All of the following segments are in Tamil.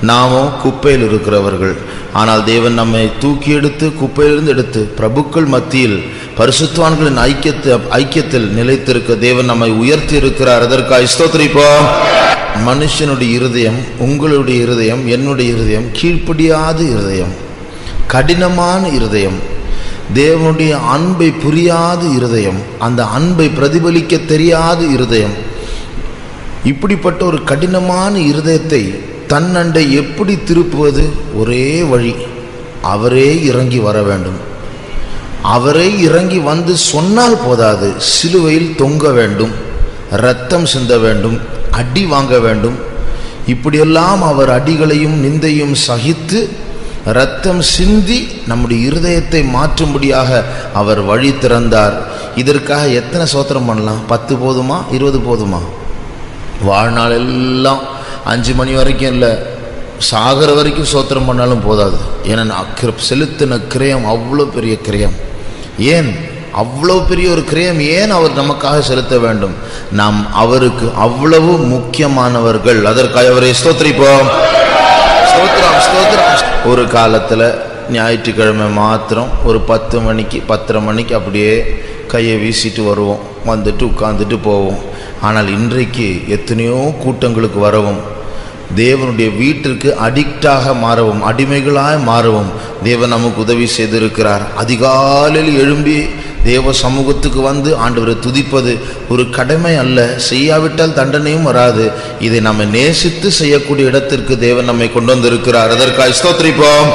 நாமோ குப்பையில் இருக்கிறவர்கள் ஆனால் தேவன் நம்மை தூக்கி எடுத்து குப்பையிலிருந்து எடுத்து பிரபுக்கள் மத்தியில் பரிசுத்தவான்களின் ஐக்கியத்தை ஐக்கியத்தில் நிலைத்திருக்க தேவன் நம்மை உயர்த்தி இருக்கிறார் அதற்காக ஸ்தோத்திரிப்போம் மனுஷனுடைய இருதயம் உங்களுடைய இருதயம் என்னுடைய இருதயம் கீழ்ப்படியாத இருதயம் கடினமான இருதயம் தேவனுடைய அன்பை புரியாத இருதயம் அந்த அன்பை பிரதிபலிக்க தெரியாத இருதயம் இப்படிப்பட்ட ஒரு கடினமான இருதயத்தை தன்னண்டை எப்படி திருப்புவது ஒரே வழி அவரே இறங்கி வர வேண்டும் அவரே இறங்கி வந்து சொன்னால் போதாது சிலுவையில் தொங்க வேண்டும் இரத்தம் சிந்த வேண்டும் அடி வாங்க வேண்டும் இப்படியெல்லாம் அவர் அடிகளையும் நிந்தையும் சகித்து இரத்தம் சிந்தி நம்முடைய இருதயத்தை மாற்றும்படியாக அவர் வழி திறந்தார் இதற்காக எத்தனை சோத்திரம் பண்ணலாம் பத்து போதுமா இருபது போதுமா வாழ்நாள் எல்லாம் அஞ்சு மணி வரைக்கும் இல்லை சாகர வரைக்கும் சோத்திரம் பண்ணாலும் போதாது ஏன்னா அக்கிர செலுத்தின கிரயம் அவ்வளோ பெரிய கிரயம் ஏன் அவ்வளோ பெரிய ஒரு கிரயம் ஏன் அவர் நமக்காக செலுத்த வேண்டும் நாம் அவருக்கு அவ்வளவு முக்கியமானவர்கள் அதற்காக அவரை ஸ்தோத்திரிப்போம் ஸ்தோத்திரம் ஸ்தோத்திரம் ஒரு காலத்தில் ஞாயிற்றுக்கிழமை மாத்திரம் ஒரு பத்து மணிக்கு பத்தரை மணிக்கு அப்படியே கையை வீசிட்டு வருவோம் வந்துட்டு உட்காந்துட்டு போவோம் ஆனால் இன்றைக்கு எத்தனையோ கூட்டங்களுக்கு வரவும் தேவனுடைய வீட்டிற்கு அடிக்டாக மாறவும் அடிமைகளாய் மாறவும் தேவன் நமக்கு உதவி செய்திருக்கிறார் அதிகாலையில் எழும்பி தேவ சமூகத்துக்கு வந்து ஆண்டவரை துதிப்பது ஒரு கடமை அல்ல செய்யாவிட்டால் தண்டனையும் வராது இதை நம்ம நேசித்து செய்யக்கூடிய இடத்திற்கு தேவன் நம்மை கொண்டு வந்திருக்கிறார் அதற்காக ஸ்தோத்திரிப்போம்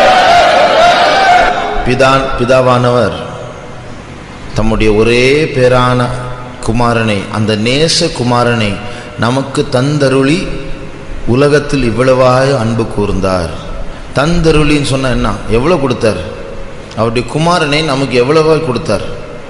பிதா பிதாவானவர் தம்முடைய ஒரே பேரான குமாரனை அந்த நேச குமாரனை நமக்கு தந்தருளி உலகத்தில் இவ்வளவாய் அன்பு கூர்ந்தார் தந்தருளின்னு சொன்ன என்ன எவ்வளோ கொடுத்தார் அவருடைய குமாரனை நமக்கு எவ்வளவாய் கொடுத்தார்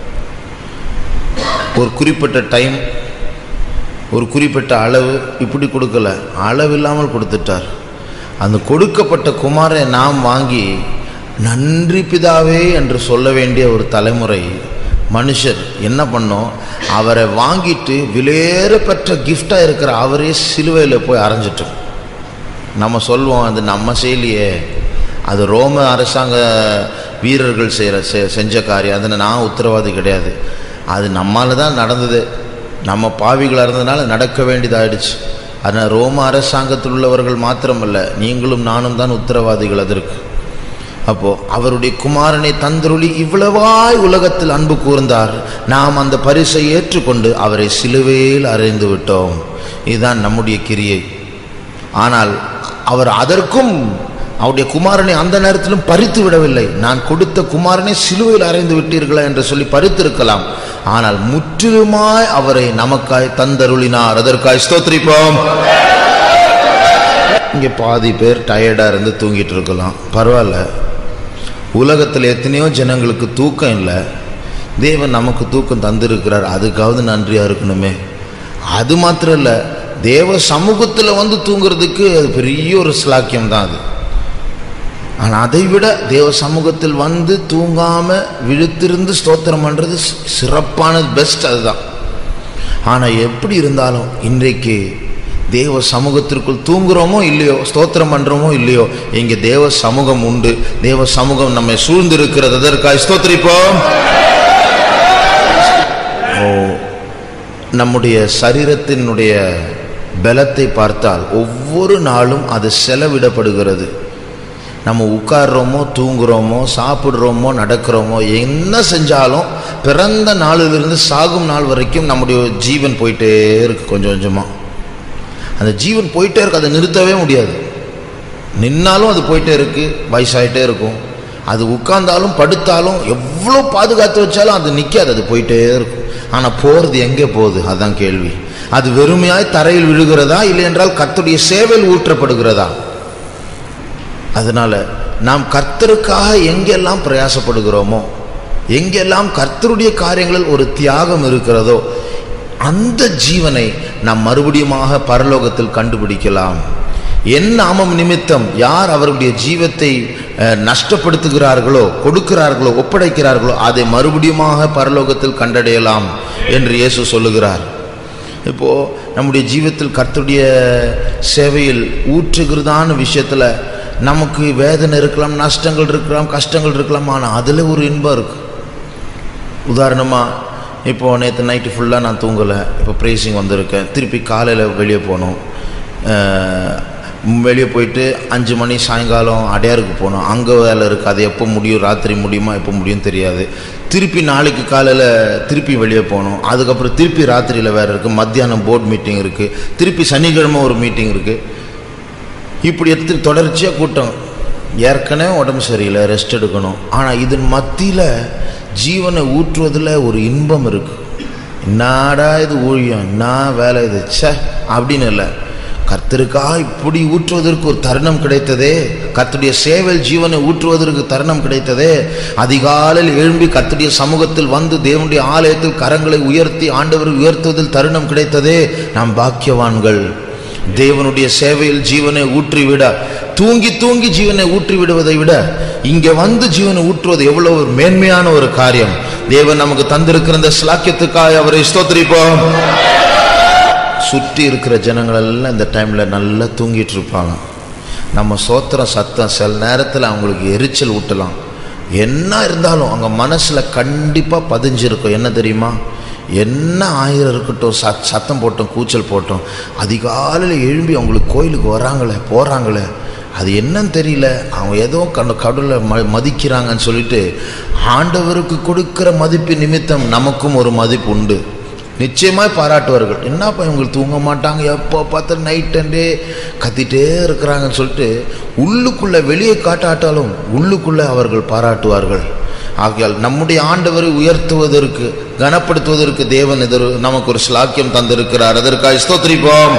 ஒரு குறிப்பிட்ட டைம் ஒரு குறிப்பிட்ட அளவு இப்படி கொடுக்கல அளவு இல்லாமல் கொடுத்துட்டார் அந்த கொடுக்கப்பட்ட குமாரை நாம் வாங்கி நன்றி பிதாவே என்று சொல்ல வேண்டிய ஒரு தலைமுறை மனுஷர் என்ன பண்ணோம் அவரை வாங்கிட்டு விலையேற பெற்ற கிஃப்டாக இருக்கிற அவரே சிலுவையில் போய் அரைஞ்சிட்டோம் நம்ம சொல்வோம் அது நம்ம செய்யலையே அது ரோம அரசாங்க வீரர்கள் செய்கிற செஞ்ச காரியம் அதில் நான் உத்தரவாதி கிடையாது அது நம்மால் தான் நடந்தது நம்ம பாவிகளாக இருந்ததுனால நடக்க வேண்டியதாயிடுச்சு அதனால் ரோம அரசாங்கத்தில் உள்ளவர்கள் மாத்திரமல்ல நீங்களும் நானும் தான் உத்தரவாதிகள் அதற்கு அப்போ அவருடைய குமாரனை தந்தருளி இவ்வளவாய் உலகத்தில் அன்பு கூர்ந்தார் நாம் அந்த பரிசை ஏற்றுக்கொண்டு அவரை சிலுவையில் அறைந்து விட்டோம் இதுதான் நம்முடைய கிரியை ஆனால் அவர் அதற்கும் அவருடைய குமாரனை அந்த நேரத்திலும் பறித்து விடவில்லை நான் கொடுத்த குமாரனை சிலுவையில் அறைந்து விட்டீர்களா என்று சொல்லி பறித்திருக்கலாம் ஆனால் முற்றிலுமாய் அவரை நமக்காய் தந்தருளினார் அதற்காய் ஸ்தோத்திரிப்போம் இங்கே பாதி பேர் டயர்டாக இருந்து தூங்கிட்டு இருக்கலாம் பரவாயில்ல உலகத்தில் எத்தனையோ ஜனங்களுக்கு தூக்கம் இல்லை தேவன் நமக்கு தூக்கம் தந்திருக்கிறார் அதுக்காவது நன்றியாக இருக்கணுமே அது மாத்திரம் இல்லை தேவ சமூகத்தில் வந்து தூங்குறதுக்கு அது பெரிய ஒரு ஸ்லாக்கியம் தான் அது ஆனால் அதை விட தேவ சமூகத்தில் வந்து தூங்காமல் விழுத்திருந்து ஸ்தோத்திரம் பண்ணுறது சிறப்பானது பெஸ்ட் அதுதான் ஆனால் எப்படி இருந்தாலும் இன்றைக்கு தேவ சமூகத்திற்குள் தூங்குறோமோ இல்லையோ ஸ்தோத்திரம் பண்ணுறோமோ இல்லையோ இங்கே தேவ சமூகம் உண்டு தேவ சமூகம் நம்மை சூழ்ந்திருக்கிறது அதற்காக ஸ்தோத்திரிப்போம் ஓ நம்முடைய சரீரத்தினுடைய பலத்தை பார்த்தால் ஒவ்வொரு நாளும் அது செலவிடப்படுகிறது நம்ம உட்கார்றோமோ தூங்குறோமோ சாப்பிட்றோமோ நடக்கிறோமோ என்ன செஞ்சாலும் பிறந்த நாளிலிருந்து சாகும் நாள் வரைக்கும் நம்முடைய ஜீவன் போயிட்டே இருக்கு கொஞ்சம் கொஞ்சமாக அந்த ஜீவன் போயிட்டே இருக்கு அதை நிறுத்தவே முடியாது நின்னாலும் அது போயிட்டே இருக்கு வயசாயிட்டே இருக்கும் அது உட்கார்ந்தாலும் படுத்தாலும் எவ்வளோ பாதுகாத்து வச்சாலும் அது நிற்காது அது போயிட்டே இருக்கும் ஆனால் போகிறது எங்கே போகுது அதுதான் கேள்வி அது வெறுமையாய் தரையில் விழுகிறதா இல்லை என்றால் கர்த்தருடைய சேவையில் ஊற்றப்படுகிறதா அதனால நாம் கர்த்தருக்காக எங்கெல்லாம் பிரயாசப்படுகிறோமோ எங்கெல்லாம் கர்த்தருடைய காரியங்களில் ஒரு தியாகம் இருக்கிறதோ அந்த ஜீவனை நாம் மறுபடியுமாக பரலோகத்தில் கண்டுபிடிக்கலாம் என் நாமம் நிமித்தம் யார் அவருடைய ஜீவத்தை அஹ், நஷ்டப்படுத்துகிறார்களோ கொடுக்கிறார்களோ ஒப்படைக்கிறார்களோ அதை மறுபடியுமாக பரலோகத்தில் கண்டடையலாம் என்று இயேசு சொல்லுகிறார் இப்போது நம்முடைய ஜீவத்தில் கர்த்தருடைய சேவையில் ஊற்றுகிறதான விஷயத்தில் நமக்கு வேதனை இருக்கலாம் நஷ்டங்கள் இருக்கலாம் கஷ்டங்கள் இருக்கலாம் ஆனால் அதில் ஒரு இன்பம் இருக்குது உதாரணமாக இப்போது நேற்று நைட்டு ஃபுல்லாக நான் தூங்கலை இப்போ ப்ரேசிங் வந்திருக்கேன் திருப்பி காலையில் வெளியே போனோம் அஹ், வெளியே போயிட்டு அஞ்சு மணி சாயங்காலம் அடையாருக்கு போனோம் அங்கே வேலை இருக்குது அது எப்போ முடியும் ராத்திரி முடியுமா எப்போ முடியும் தெரியாது திருப்பி நாளைக்கு காலையில் திருப்பி வெளியே போனோம் அதுக்கப்புறம் திருப்பி ராத்திரியில் வேறு இருக்குது மத்தியானம் போர்ட் மீட்டிங் இருக்குது திருப்பி சனிக்கிழமை ஒரு மீட்டிங் இருக்குது இப்படி எடுத்து தொடர்ச்சியாக கூட்டம் ஏற்கனவே உடம்பு சரியில்லை ரெஸ்ட் எடுக்கணும் ஆனால் இதன் மத்தியில் ஜீவனை ஊற்றுவதில் ஒரு இன்பம் இருக்கு என்னடா இது ஊழியம் என்ன வேலை இது ச்சே அப்படின்னு இல்லை கர்த்தருக்காக இப்படி ஊற்றுவதற்கு ஒரு தருணம் கிடைத்ததே கர்த்தருடைய சேவையில் ஜீவனை ஊற்றுவதற்கு தருணம் கிடைத்ததே அதிகாலையில் எழும்பி கர்த்தருடைய சமூகத்தில் வந்து தேவனுடைய ஆலயத்தில் கரங்களை உயர்த்தி ஆண்டவரை உயர்த்துவதில் தருணம் கிடைத்ததே நாம் பாக்கியவான்கள் தேவனுடைய சேவையில் ஜீவனை ஊற்றிவிட தூங்கி தூங்கி ஜீவனை ஊற்றி விடுவதை விட இங்கே வந்து ஜீவனை ஊற்றுவது எவ்வளவு ஒரு மேன்மையான ஒரு காரியம் தேவன் நமக்கு தந்திருக்கிற இந்த ஸ்லாக்கியத்துக்காக அவரை ஸ்தோத்திரிப்போம் சுற்றி இருக்கிற ஜனங்கள் எல்லாம் இந்த டைமில் நல்லா தூங்கிட்டு இருப்பாங்க நம்ம சோத்திரம் சத்தம் சில நேரத்தில் அவங்களுக்கு எரிச்சல் ஊட்டலாம் என்ன இருந்தாலும் அவங்க மனசில் கண்டிப்பாக பதிஞ்சிருக்கும் என்ன தெரியுமா என்ன ஆயிரம் இருக்கட்டும் சத் சத்தம் போட்டோம் கூச்சல் போட்டோம் அதிகாலையில் எழும்பி அவங்களுக்கு கோயிலுக்கு வராங்களே போகிறாங்களே அது என்னன்னு தெரியல அவங்க ஏதோ கண்ட கடவுளை ம மதிக்கிறாங்கன்னு சொல்லிட்டு ஆண்டவருக்கு கொடுக்கிற மதிப்பு நிமித்தம் நமக்கும் ஒரு மதிப்பு உண்டு நிச்சயமாய் பாராட்டுவார்கள் என்னப்பா இவங்களுக்கு தூங்க மாட்டாங்க எப்போ பார்த்தா நைட் அண்டே கத்திட்டே இருக்கிறாங்கன்னு சொல்லிட்டு உள்ளுக்குள்ளே வெளியே காட்டாட்டாலும் உள்ளுக்குள்ளே அவர்கள் பாராட்டுவார்கள் ஆகையால் நம்முடைய ஆண்டவரை உயர்த்துவதற்கு கனப்படுத்துவதற்கு தேவன் எதிர் நமக்கு ஒரு ஸ்லாக்கியம் தந்திருக்கிறார் அதற்காக ஸ்தோத்திரிப்போம்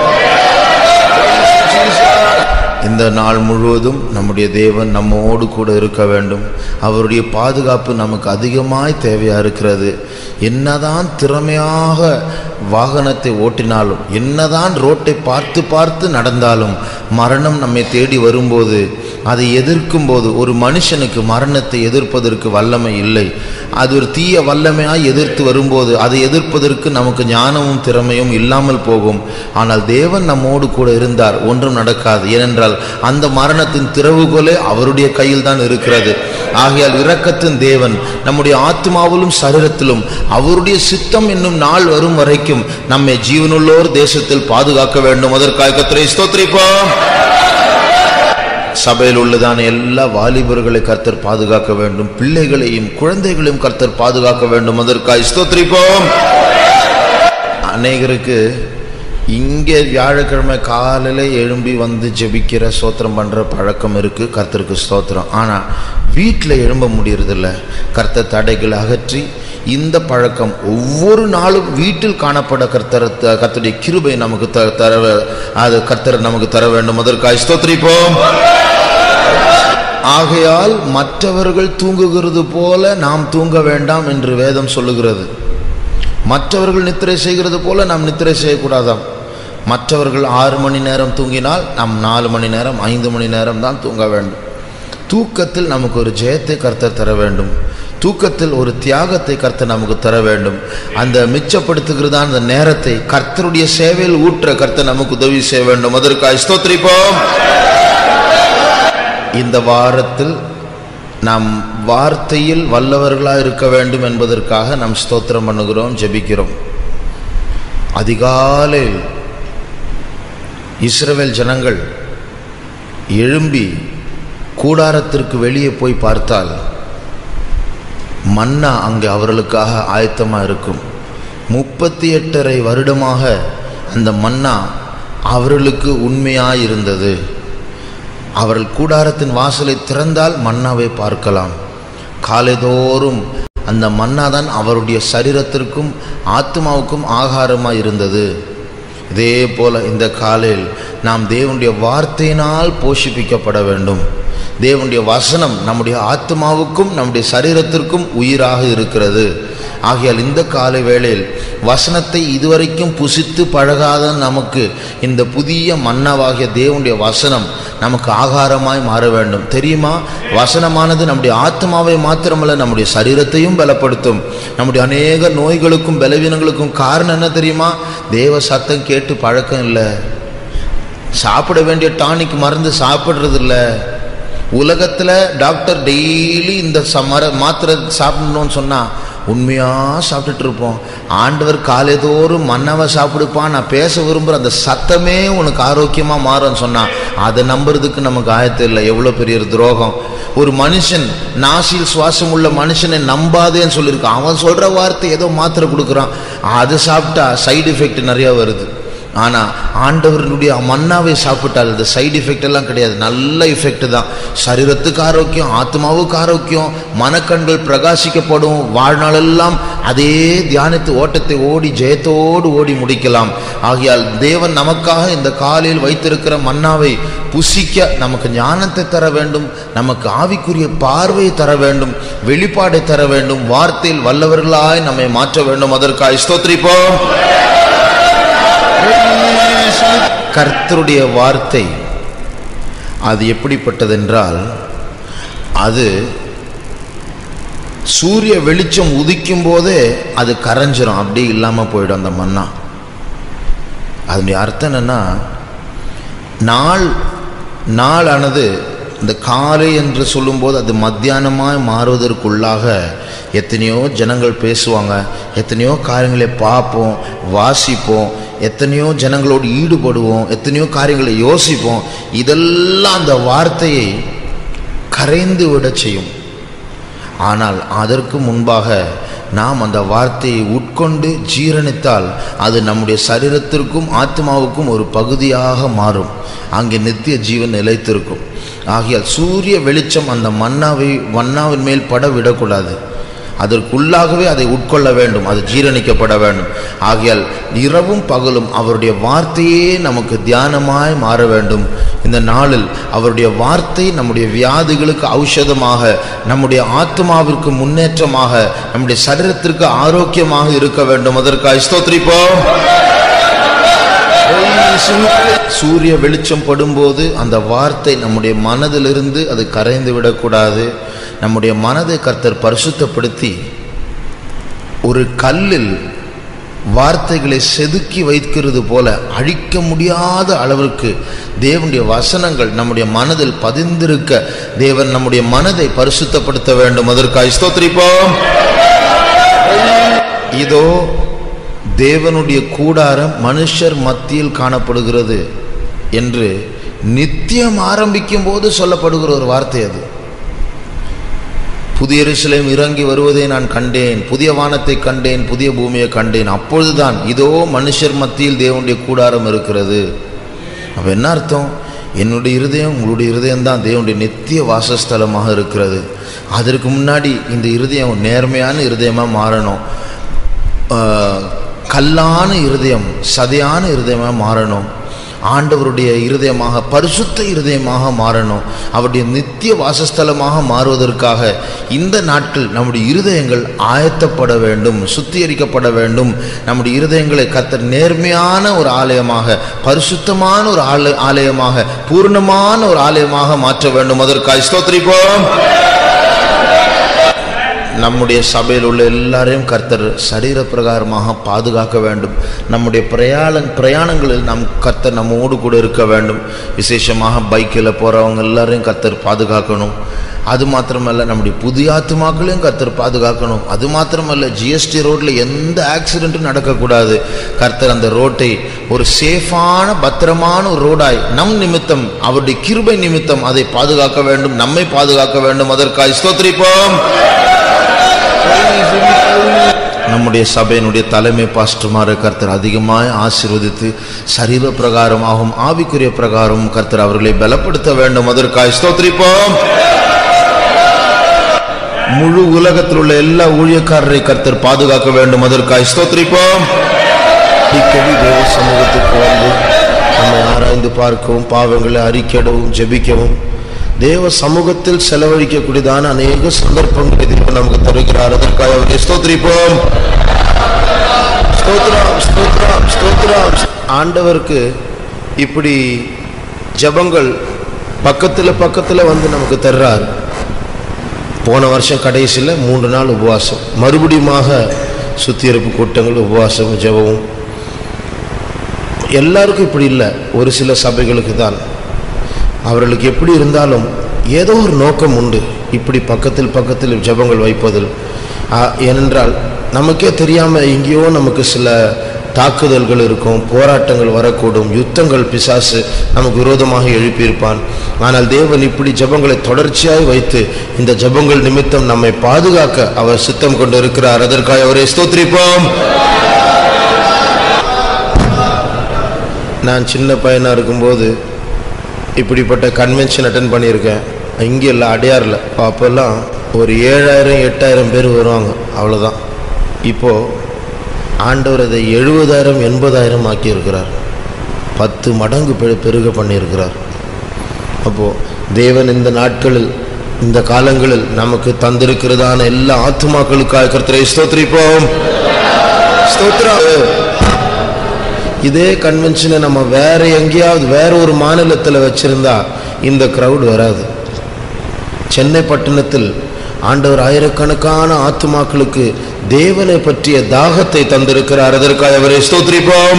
இந்த நாள் முழுவதும் நம்முடைய தேவன் நம்மோடு கூட இருக்க வேண்டும் அவருடைய பாதுகாப்பு நமக்கு அதிகமாய் தேவையாக இருக்கிறது என்னதான் திறமையாக வாகனத்தை ஓட்டினாலும் என்னதான் ரோட்டை பார்த்து பார்த்து நடந்தாலும் மரணம் நம்மை தேடி வரும்போது அதை எதிர்க்கும் போது ஒரு மனுஷனுக்கு மரணத்தை எதிர்ப்பதற்கு வல்லமை இல்லை அது ஒரு தீய வல்லமையாய் எதிர்த்து வரும்போது அதை எதிர்ப்பதற்கு நமக்கு ஞானமும் திறமையும் இல்லாமல் போகும் ஆனால் தேவன் நம்மோடு கூட இருந்தார் ஒன்றும் நடக்காது ஏனென்றால் அந்த மரணத்தின் திறவுகோலே அவருடைய கையில் தான் இருக்கிறது ஆகையால் இரக்கத்தின் தேவன் நம்முடைய ஆத்மாவிலும் சரீரத்திலும் அவருடைய சித்தம் என்னும் நாள் வரும் வரைக்கும் நம்மை ஜீவனுள்ளோர் தேசத்தில் பாதுகாக்க வேண்டும் அதற்காக கத்திரை ஸ்தோத்திரிப்போம் சபையில் உள்ளதான எல்லா வாலிபர்களை கர்த்தர் பாதுகாக்க வேண்டும் பிள்ளைகளையும் குழந்தைகளையும் கர்த்தர் பாதுகாக்க வேண்டும் அதற்காக ஸ்தோத்திரிப்போம் அநேகருக்கு இங்கே வியாழக்கிழமை காலையில் எழும்பி வந்து ஜெபிக்கிற ஸ்தோத்திரம் பண்ணுற பழக்கம் இருக்குது கர்த்தருக்கு ஸ்தோத்திரம் ஆனால் வீட்டில் எழும்ப முடியறதில்ல கர்த்தர் தடைகளை அகற்றி இந்த பழக்கம் ஒவ்வொரு நாளும் வீட்டில் காணப்பட கர்த்தர் கர்த்தருடைய கிருபை நமக்கு த தர அது கர்த்தர் நமக்கு தர வேண்டும் அதற்காக ஸ்தோத்திரிப்போம் ஆகையால் மற்றவர்கள் தூங்குகிறது போல நாம் தூங்க வேண்டாம் என்று வேதம் சொல்லுகிறது மற்றவர்கள் நித்திரை செய்கிறது போல நாம் நித்திரை செய்யக்கூடாதாம் மற்றவர்கள் ஆறு மணி நேரம் தூங்கினால் நாம் நாலு மணி நேரம் ஐந்து மணி நேரம் தான் தூங்க வேண்டும் தூக்கத்தில் நமக்கு ஒரு ஜெயத்தை கர்த்தர் தர வேண்டும் தூக்கத்தில் ஒரு தியாகத்தை கர்த்தர் நமக்கு தர வேண்டும் அந்த மிச்சப்படுத்துகிறதான அந்த நேரத்தை கர்த்தருடைய சேவையில் ஊற்ற கர்த்தர் நமக்கு உதவி செய்ய வேண்டும் அதற்காக ஸ்தோத்திரிப்போம் இந்த வாரத்தில் நாம் வார்த்தையில் வல்லவர்களாக இருக்க வேண்டும் என்பதற்காக நாம் ஸ்தோத்திரம் பண்ணுகிறோம் ஜெபிக்கிறோம் அதிகாலையில் இஸ்ரவேல் ஜனங்கள் எழும்பி கூடாரத்திற்கு வெளியே போய் பார்த்தால் மன்னா அங்கே அவர்களுக்காக ஆயத்தமாக இருக்கும் முப்பத்தி எட்டரை வருடமாக அந்த மன்னா அவர்களுக்கு உண்மையாக இருந்தது அவர்கள் கூடாரத்தின் வாசலை திறந்தால் மன்னாவை பார்க்கலாம் காலைதோறும் அந்த மன்னா தான் அவருடைய சரீரத்திற்கும் ஆத்மாவுக்கும் ஆகாரமாக இருந்தது இதே போல இந்த காலையில் நாம் தேவனுடைய வார்த்தையினால் போஷிப்பிக்கப்பட வேண்டும் தேவனுடைய வசனம் நம்முடைய ஆத்மாவுக்கும் நம்முடைய சரீரத்திற்கும் உயிராக இருக்கிறது ஆகையால் இந்த காலை வேளையில் வசனத்தை இதுவரைக்கும் புசித்து பழகாத நமக்கு இந்த புதிய மன்னவாகிய தேவனுடைய வசனம் நமக்கு ஆகாரமாய் மாற வேண்டும் தெரியுமா வசனமானது நம்முடைய ஆத்மாவை மாத்திரமல்ல நம்முடைய சரீரத்தையும் பலப்படுத்தும் நம்முடைய அநேக நோய்களுக்கும் பலவீனங்களுக்கும் காரணம் என்ன தெரியுமா தேவ சத்தம் கேட்டு பழக்கம் இல்லை சாப்பிட வேண்டிய டானிக் மருந்து சாப்பிட்றது இல்ல உலகத்தில் டாக்டர் டெய்லி இந்த சமர மாத்திரை சாப்பிடணும்னு சொன்னால் உண்மையாக சாப்பிட்டுட்டு இருப்போம் ஆண்டவர் காலைதோறும் மன்னவை சாப்பிடுப்பா நான் பேச விரும்புகிற அந்த சத்தமே உனக்கு ஆரோக்கியமாக மாறும்னு சொன்னால் அதை நம்புறதுக்கு நமக்கு ஆயத்தம் இல்லை எவ்வளோ பெரிய ஒரு துரோகம் ஒரு மனுஷன் நாசில் சுவாசம் உள்ள மனுஷனை நம்பாதேன்னு சொல்லியிருக்கான் அவன் சொல்கிற வார்த்தை ஏதோ மாத்திரை கொடுக்குறான் அதை சாப்பிட்டா சைடு எஃபெக்ட் நிறையா வருது ஆனால் ஆண்டவர்களுடைய மன்னாவை சாப்பிட்டால் அது சைடு எஃபெக்ட் எல்லாம் கிடையாது நல்ல எஃபெக்ட் தான் சரீரத்துக்கு ஆரோக்கியம் ஆத்மாவுக்கு ஆரோக்கியம் மனக்கண்கள் பிரகாசிக்கப்படும் வாழ்நாளெல்லாம் அதே தியானத்து ஓட்டத்தை ஓடி ஜெயத்தோடு ஓடி முடிக்கலாம் ஆகையால் தேவன் நமக்காக இந்த காலையில் வைத்திருக்கிற மன்னாவை புசிக்க நமக்கு ஞானத்தை தர வேண்டும் நமக்கு ஆவிக்குரிய பார்வையை தர வேண்டும் வெளிப்பாடை தர வேண்டும் வார்த்தையில் வல்லவர்களாய் நம்மை மாற்ற வேண்டும் அதற்காக ஸ்தோத்திரிப்போம் கர்த்தருடைய வார்த்தை அது எப்படிப்பட்டதென்றால் அது சூரிய வெளிச்சம் உதிக்கும் போதே அது கரைஞ்சிரும் அப்படியே இல்லாமல் போயிடும் அந்த மண்ணா அதனுடைய அர்த்தம் என்னன்னா நாள் நாளானது இந்த காலை என்று சொல்லும்போது அது மத்தியானமாய் மாறுவதற்குள்ளாக எத்தனையோ ஜனங்கள் பேசுவாங்க எத்தனையோ காரியங்களை பார்ப்போம் வாசிப்போம் எத்தனையோ ஜனங்களோடு ஈடுபடுவோம் எத்தனையோ காரியங்களை யோசிப்போம் இதெல்லாம் அந்த வார்த்தையை கரைந்து விட செய்யும் ஆனால் அதற்கு முன்பாக நாம் அந்த வார்த்தையை உட்கொண்டு ஜீரணித்தால் அது நம்முடைய சரீரத்திற்கும் ஆத்மாவுக்கும் ஒரு பகுதியாக மாறும் அங்கே நித்திய ஜீவன் நிலைத்திருக்கும் ஆகையால் சூரிய வெளிச்சம் அந்த மன்னாவை மன்னாவின் மேல் பட விடக்கூடாது அதற்குள்ளாகவே அதை உட்கொள்ள வேண்டும் அது ஜீரணிக்கப்பட வேண்டும் ஆகையால் இரவும் பகலும் அவருடைய வார்த்தையே நமக்கு தியானமாய் மாற வேண்டும் இந்த நாளில் அவருடைய வார்த்தை நம்முடைய வியாதிகளுக்கு ஔஷதமாக நம்முடைய ஆத்மாவிற்கு முன்னேற்றமாக நம்முடைய சரீரத்திற்கு ஆரோக்கியமாக இருக்க வேண்டும் அதற்காக ஸ்தோத்திரிப்போம் சூரிய வெளிச்சம் படும்போது அந்த வார்த்தை நம்முடைய மனதிலிருந்து அது கரைந்து விடக்கூடாது நம்முடைய மனதை கர்த்தர் பரிசுத்தப்படுத்தி ஒரு கல்லில் வார்த்தைகளை செதுக்கி வைக்கிறது போல அழிக்க முடியாத அளவிற்கு தேவனுடைய வசனங்கள் நம்முடைய மனதில் பதிந்திருக்க தேவன் நம்முடைய மனதை பரிசுத்தப்படுத்த வேண்டும் அதற்காக ஸ்தோத்திரிப்போம் இதோ தேவனுடைய கூடாரம் மனுஷர் மத்தியில் காணப்படுகிறது என்று நித்தியம் ஆரம்பிக்கும் போது சொல்லப்படுகிற ஒரு வார்த்தை அது புதிய எருசலேம் இறங்கி வருவதை நான் கண்டேன் புதிய வானத்தை கண்டேன் புதிய பூமியை கண்டேன் அப்பொழுதுதான் இதோ மனுஷர் மத்தியில் தேவனுடைய கூடாரம் இருக்கிறது அப்போ என்ன அர்த்தம் என்னுடைய இருதயம் உங்களுடைய இருதயம் தான் தேவனுடைய நித்திய வாசஸ்தலமாக இருக்கிறது அதற்கு முன்னாடி இந்த இருதயம் நேர்மையான இருதயமாக மாறணும் கல்லான இருதயம் சதையான இருதயமாக மாறணும் ஆண்டவருடைய இருதயமாக பரிசுத்த இருதயமாக மாறணும் அவருடைய நித்திய வாசஸ்தலமாக மாறுவதற்காக இந்த நாட்கள் நம்முடைய இருதயங்கள் ஆயத்தப்பட வேண்டும் சுத்திகரிக்கப்பட வேண்டும் நம்முடைய இருதயங்களை கத்தர் நேர்மையான ஒரு ஆலயமாக பரிசுத்தமான ஒரு ஆலய ஆலயமாக பூர்ணமான ஒரு ஆலயமாக மாற்ற வேண்டும் அதற்காக ஸ்தோத்திரிப்போம் நம்முடைய சபையில் உள்ள எல்லாரையும் கர்த்தர் சரீர பிரகாரமாக பாதுகாக்க வேண்டும் நம்முடைய பிரயாண பிரயாணங்களில் நம் கர்த்தர் நம்மோடு கூட இருக்க வேண்டும் விசேஷமாக பைக்கில் போகிறவங்க எல்லாரையும் கர்த்தர் பாதுகாக்கணும் அது மாத்திரமல்ல நம்முடைய புதிய ஆத்துமாக்களையும் கர்த்தர் பாதுகாக்கணும் அது மாத்திரமல்ல ஜிஎஸ்டி ரோட்டில் எந்த ஆக்சிடென்ட்டும் நடக்கக்கூடாது கர்த்தர் அந்த ரோட்டை ஒரு சேஃபான பத்திரமான ஒரு ரோடாய் நம் நிமித்தம் அவருடைய கிருபை நிமித்தம் அதை பாதுகாக்க வேண்டும் நம்மை பாதுகாக்க வேண்டும் அதற்காக ஸ்தோத்திரிப்போம் நம்முடைய சபையினுடைய தலைமை பாஸ்டர்மாரை கர்த்தர் அதிகமாய் ஆசீர்வதித்து சரீர பிரகாரமாகவும் ஆவிக்குரிய பிரகாரமும் கர்த்தர் அவர்களை பலப்படுத்த வேண்டும் அதற்காக ஸ்தோத்திரிப்போம் முழு உலகத்தில் உள்ள எல்லா ஊழியக்காரரை கர்த்தர் பாதுகாக்க வேண்டும் அதற்காக ஸ்தோத்திரிப்போம் அடிக்கடி தேவ சமூகத்துக்கு வந்து நம்மை ஆராய்ந்து பார்க்கவும் பாவங்களை அறிக்கையிடவும் ஜெபிக்கவும் தேவ சமூகத்தில் செலவழிக்கக்கூடியதான அநேக சந்தர்ப்பங்களை தேவன் நமக்கு தருகிறார் அதற்காக அவரை ஸ்தோத்திரிப்போம் ஸ்தோத்ரம் ஸ்தோத்ரம் ஸ்தோத்ரம் ஆண்டவருக்கு இப்படி ஜபங்கள் பக்கத்தில் பக்கத்தில் வந்து நமக்கு தர்றார் போன வருஷம் கடைசியில் மூன்று நாள் உபவாசம் மறுபடியுமாக சுத்திகரிப்பு கூட்டங்கள் உபவாசம் ஜெபமும் எல்லாருக்கும் இப்படி இல்லை ஒரு சில சபைகளுக்கு தான் அவர்களுக்கு எப்படி இருந்தாலும் ஏதோ ஒரு நோக்கம் உண்டு இப்படி பக்கத்தில் பக்கத்தில் ஜெபங்கள் வைப்பதில் ஆ, ஏனென்றால் நமக்கே தெரியாமல் எங்கேயோ நமக்கு சில தாக்குதல்கள் இருக்கும் போராட்டங்கள் வரக்கூடும் யுத்தங்கள் பிசாசு நமக்கு விரோதமாக எழுப்பியிருப்பான் ஆனால் தேவன் இப்படி ஜெபங்களை தொடர்ச்சியாய் வைத்து இந்த ஜெபங்கள் நிமித்தம் நம்மை பாதுகாக்க அவர் சித்தம் கொண்டு இருக்கிறார் அதற்காக அவரை ஸ்தோத்திரிப்போம் நான் சின்ன பையனாக இருக்கும்போது இப்படிப்பட்ட கன்வென்ஷன் அட்டன் பண்ணியிருக்கேன் இங்கே இல்லை அடையாரில் அப்போல்லாம் ஒரு ஏழாயிரம் எட்டாயிரம் பேர் வருவாங்க அவ்வளோதான் இப்போது ஆண்டவர் அதை எழுபதாயிரம் எண்பதாயிரம் ஆக்கியிருக்கிறார் பத்து மடங்கு பெரு பெருக பண்ணியிருக்கிறார் அப்போது தேவன் இந்த நாட்களில் இந்த காலங்களில் நமக்கு தந்திருக்கிறதான எல்லா ஆத்துமாக்களுக்காக கர்த்தரை ஸ்தோத்திரிப்போம் ஸ்தோத்ரா இதே கன்வென்ஷனை நம்ம வேற எங்கேயாவது வேற ஒரு மாநிலத்தில் வச்சிருந்தா இந்த கிரவுட் வராது சென்னை பட்டணத்தில் ஆண்டவர் ஆயிரக்கணக்கான ஆத்துமாக்களுக்கு தேவனை பற்றிய தாகத்தை தந்திருக்கிறார் அதற்காக அவரை ஸ்தோத்திரிப்போம்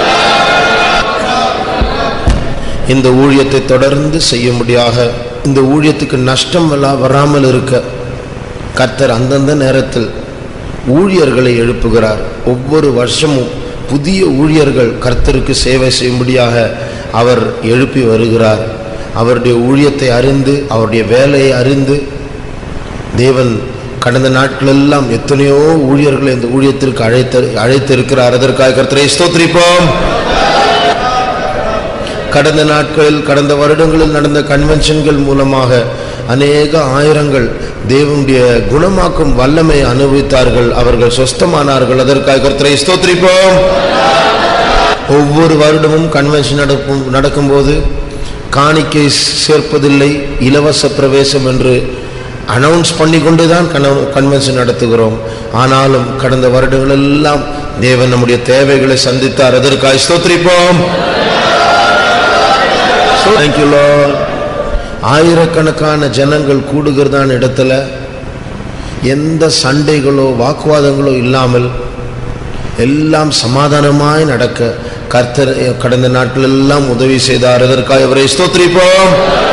இந்த ஊழியத்தை தொடர்ந்து செய்யும்படியாக இந்த ஊழியத்துக்கு நஷ்டம் வரா- வராமல் இருக்க கர்த்தர் அந்தந்த நேரத்தில் ஊழியர்களை எழுப்புகிறார் ஒவ்வொரு வருஷமும் புதிய ஊழியர்கள் கர்த்தருக்கு சேவை செய்யும்படியாக அவர் எழுப்பி வருகிறார் அவருடைய ஊழியத்தை அறிந்து அவருடைய வேலையை அறிந்து தேவன் கடந்த நாட்களெல்லாம் எத்தனையோ ஊழியர்களை இந்த ஊழியத்திற்கு அழைத்து அழைத்திருக்கிறார் அதற்காக கர்த்தரை ஸ்தோத்திரிப்போம் கடந்த நாட்களில் கடந்த வருடங்களில் நடந்த கன்வென்ஷன்கள் மூலமாக அநேக ஆயிரங்கள் தேவனுடைய குணமாக்கும் வல்லமை அனுபவித்தார்கள் அவர்கள் சொஸ்தமானார்கள் அதற்காக கர்த்தரை ஸ்தோத்திரிப்போம் ஒவ்வொரு வருடமும் கன்வென்ஷன் நடக்கும் நடக்கும்போது காணிக்கை சேர்ப்பதில்லை இலவச பிரவேசம் என்று அனௌன்ஸ் பண்ணி கொண்டு தான் கன்வென்ஷன் நடத்துகிறோம் ஆனாலும் கடந்த வருடங்களெல்லாம் தேவன் நம்முடைய தேவைகளை சந்தித்தார் அதற்காக ஸ்தோத்திரிப்போம் தேங்க்யூ லார்ட் ஆயிரக்கணக்கான ஜனங்கள் கூடுகிறதான இடத்துல எந்த சண்டைகளோ வாக்குவாதங்களோ இல்லாமல் எல்லாம் சமாதானமாய் நடக்க கர்த்தர் கடந்த நாட்களெல்லாம் உதவி செய்தார் அதற்காக அவரை ஸ்தோத்திரிப்போம்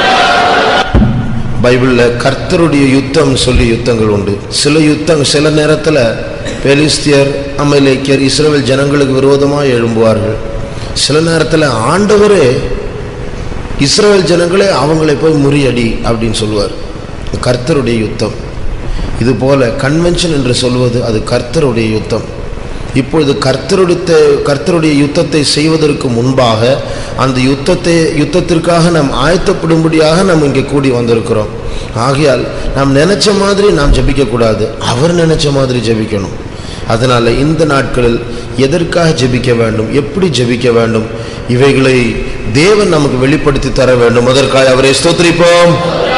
பைபிளில் கர்த்தருடைய யுத்தம் சொல்லி யுத்தங்கள் உண்டு சில யுத்தம் சில நேரத்தில் பெலிஸ்தியர் அமலேக்கியர் இஸ்ரவேல் ஜனங்களுக்கு விரோதமாக எழும்புவார்கள் சில நேரத்தில் ஆண்டவரே இஸ்ரவேல் ஜனங்களே அவங்களை போய் முறியடி அப்படின்னு சொல்லுவார் கர்த்தருடைய யுத்தம் இது போல கன்வென்ஷன் என்று சொல்வது அது கர்த்தருடைய யுத்தம் இப்பொழுது கர்த்தருடைய கர்த்தருடைய யுத்தத்தை செய்வதற்கு முன்பாக அந்த யுத்தத்தை யுத்தத்திற்காக நாம் ஆயத்தப்படும்படியாக நாம் இங்கே கூடி வந்திருக்கிறோம் ஆகையால் நாம் நினைச்ச மாதிரி நாம் ஜெபிக்கக்கூடாது அவர் நினைச்ச மாதிரி ஜெபிக்கணும் அதனால இந்த நாட்களில் எதற்காக ஜெபிக்க வேண்டும் எப்படி ஜெபிக்க வேண்டும் இவைகளை தேவன் நமக்கு வெளிப்படுத்தி தர வேண்டும் அதற்காக அவரை ஸ்தோத்திரிப்போம்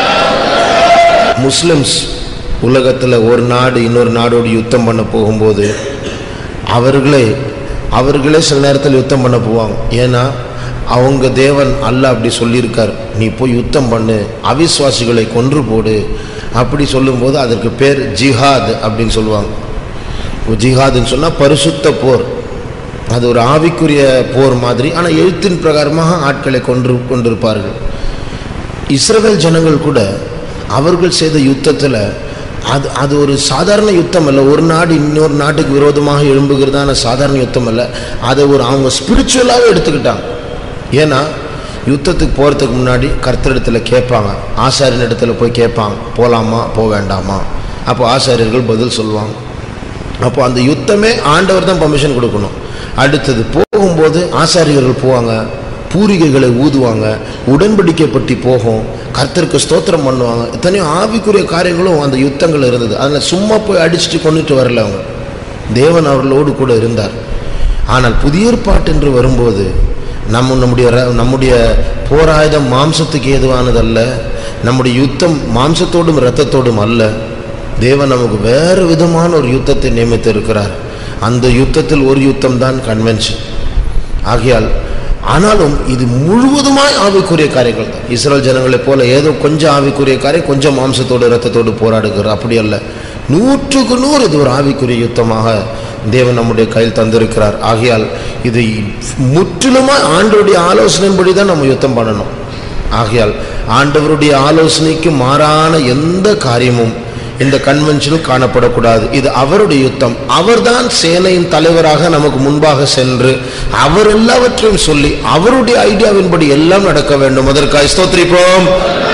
முஸ்லிம்ஸ் உலகத்தில் ஒரு நாடு இன்னொரு நாடோடு யுத்தம் பண்ண போகும்போது அவர்களே அவர்களே சில நேரத்தில் யுத்தம் பண்ண போவாங்க ஏன்னா அவங்க தேவன் அல்ல அப்படி சொல்லியிருக்கார் நீ போய் யுத்தம் பண்ணு அவிஸ்வாசிகளை கொன்று போடு அப்படி சொல்லும்போது அதற்கு பேர் ஜிஹாத் அப்படின்னு சொல்லுவாங்க ஜிஹாதுன்னு சொன்னால் பரிசுத்த போர் அது ஒரு ஆவிக்குரிய போர் மாதிரி ஆனால் எழுத்தின் பிரகாரமாக ஆட்களை கொன்று கொண்டிருப்பார்கள் இஸ்ரவேல் ஜனங்கள் கூட அவர்கள் செய்த யுத்தத்தில் அது அது ஒரு சாதாரண யுத்தம் அல்ல ஒரு நாடு இன்னொரு நாட்டுக்கு விரோதமாக எழும்புகிறதான சாதாரண யுத்தம் அல்ல அதை ஒரு அவங்க ஸ்பிரிச்சுவலாகவே எடுத்துக்கிட்டாங்க ஏன்னா யுத்தத்துக்கு போகிறதுக்கு முன்னாடி கர்த்தரிடத்தில் கேட்பாங்க ஆசாரியன் இடத்துல போய் கேட்பாங்க போகலாமா போக வேண்டாமா அப்போ ஆசாரியர்கள் பதில் சொல்லுவாங்க அப்போ அந்த யுத்தமே ஆண்டவர் தான் பர்மிஷன் கொடுக்கணும் அடுத்தது போகும்போது ஆசாரியர்கள் போவாங்க பூரிகைகளை ஊதுவாங்க உடன்படிக்கை பற்றி போகும் கர்த்தருக்கு ஸ்தோத்திரம் பண்ணுவாங்க இத்தனையும் ஆவிக்குரிய காரியங்களும் அந்த யுத்தங்கள் இருந்தது அதில் சும்மா போய் அடிச்சுட்டு கொண்டுட்டு வரல அவங்க தேவன் அவர்களோடு கூட இருந்தார் ஆனால் புதிய ஏற்பாட்டு என்று வரும்போது நம்ம நம்முடைய ர- நம்முடைய போராயுதம் மாம்சத்துக்கு ஏதுவானதல்ல நம்முடைய யுத்தம் மாம்சத்தோடும் இரத்தத்தோடும் அல்ல தேவன் நமக்கு வேறு விதமான ஒரு யுத்தத்தை நியமித்து இருக்கிறார் அந்த யுத்தத்தில் ஒரு யுத்தம் தான் கன்வென்ஷன் ஆகையால் ஆனாலும் இது முழுவதுமாய் ஆவிக்குரிய காரியங்கள் தான் இஸ்ரேல் ஜனங்களைப் போல ஏதோ கொஞ்சம் ஆவிக்குரிய காரியம் கொஞ்சம் மாம்சத்தோடு இரத்தத்தோடு போராடுகிறார் அப்படி அல்ல நூற்றுக்கு நூறு இது ஒரு ஆவிக்குரிய யுத்தமாக தேவன் நம்முடைய கையில் தந்திருக்கிறார் ஆகையால் இது முற்றிலுமா ஆண்டவருடைய ஆலோசனையின்படி தான் நம்ம யுத்தம் பண்ணணும் ஆகையால் ஆண்டவருடைய ஆலோசனைக்கு மாறான எந்த காரியமும் இந்த கன்வென்ஷனில் காணப்படக்கூடாது இது அவருடைய யுத்தம் அவர்தான் சேனையின் தலைவராக நமக்கு முன்பாக சென்று அவர் எல்லாவற்றையும் சொல்லி அவருடைய ஐடியாவின்படி எல்லாம் நடக்க வேண்டும் அதற்காக ஸ்தோத்திரிப்போம்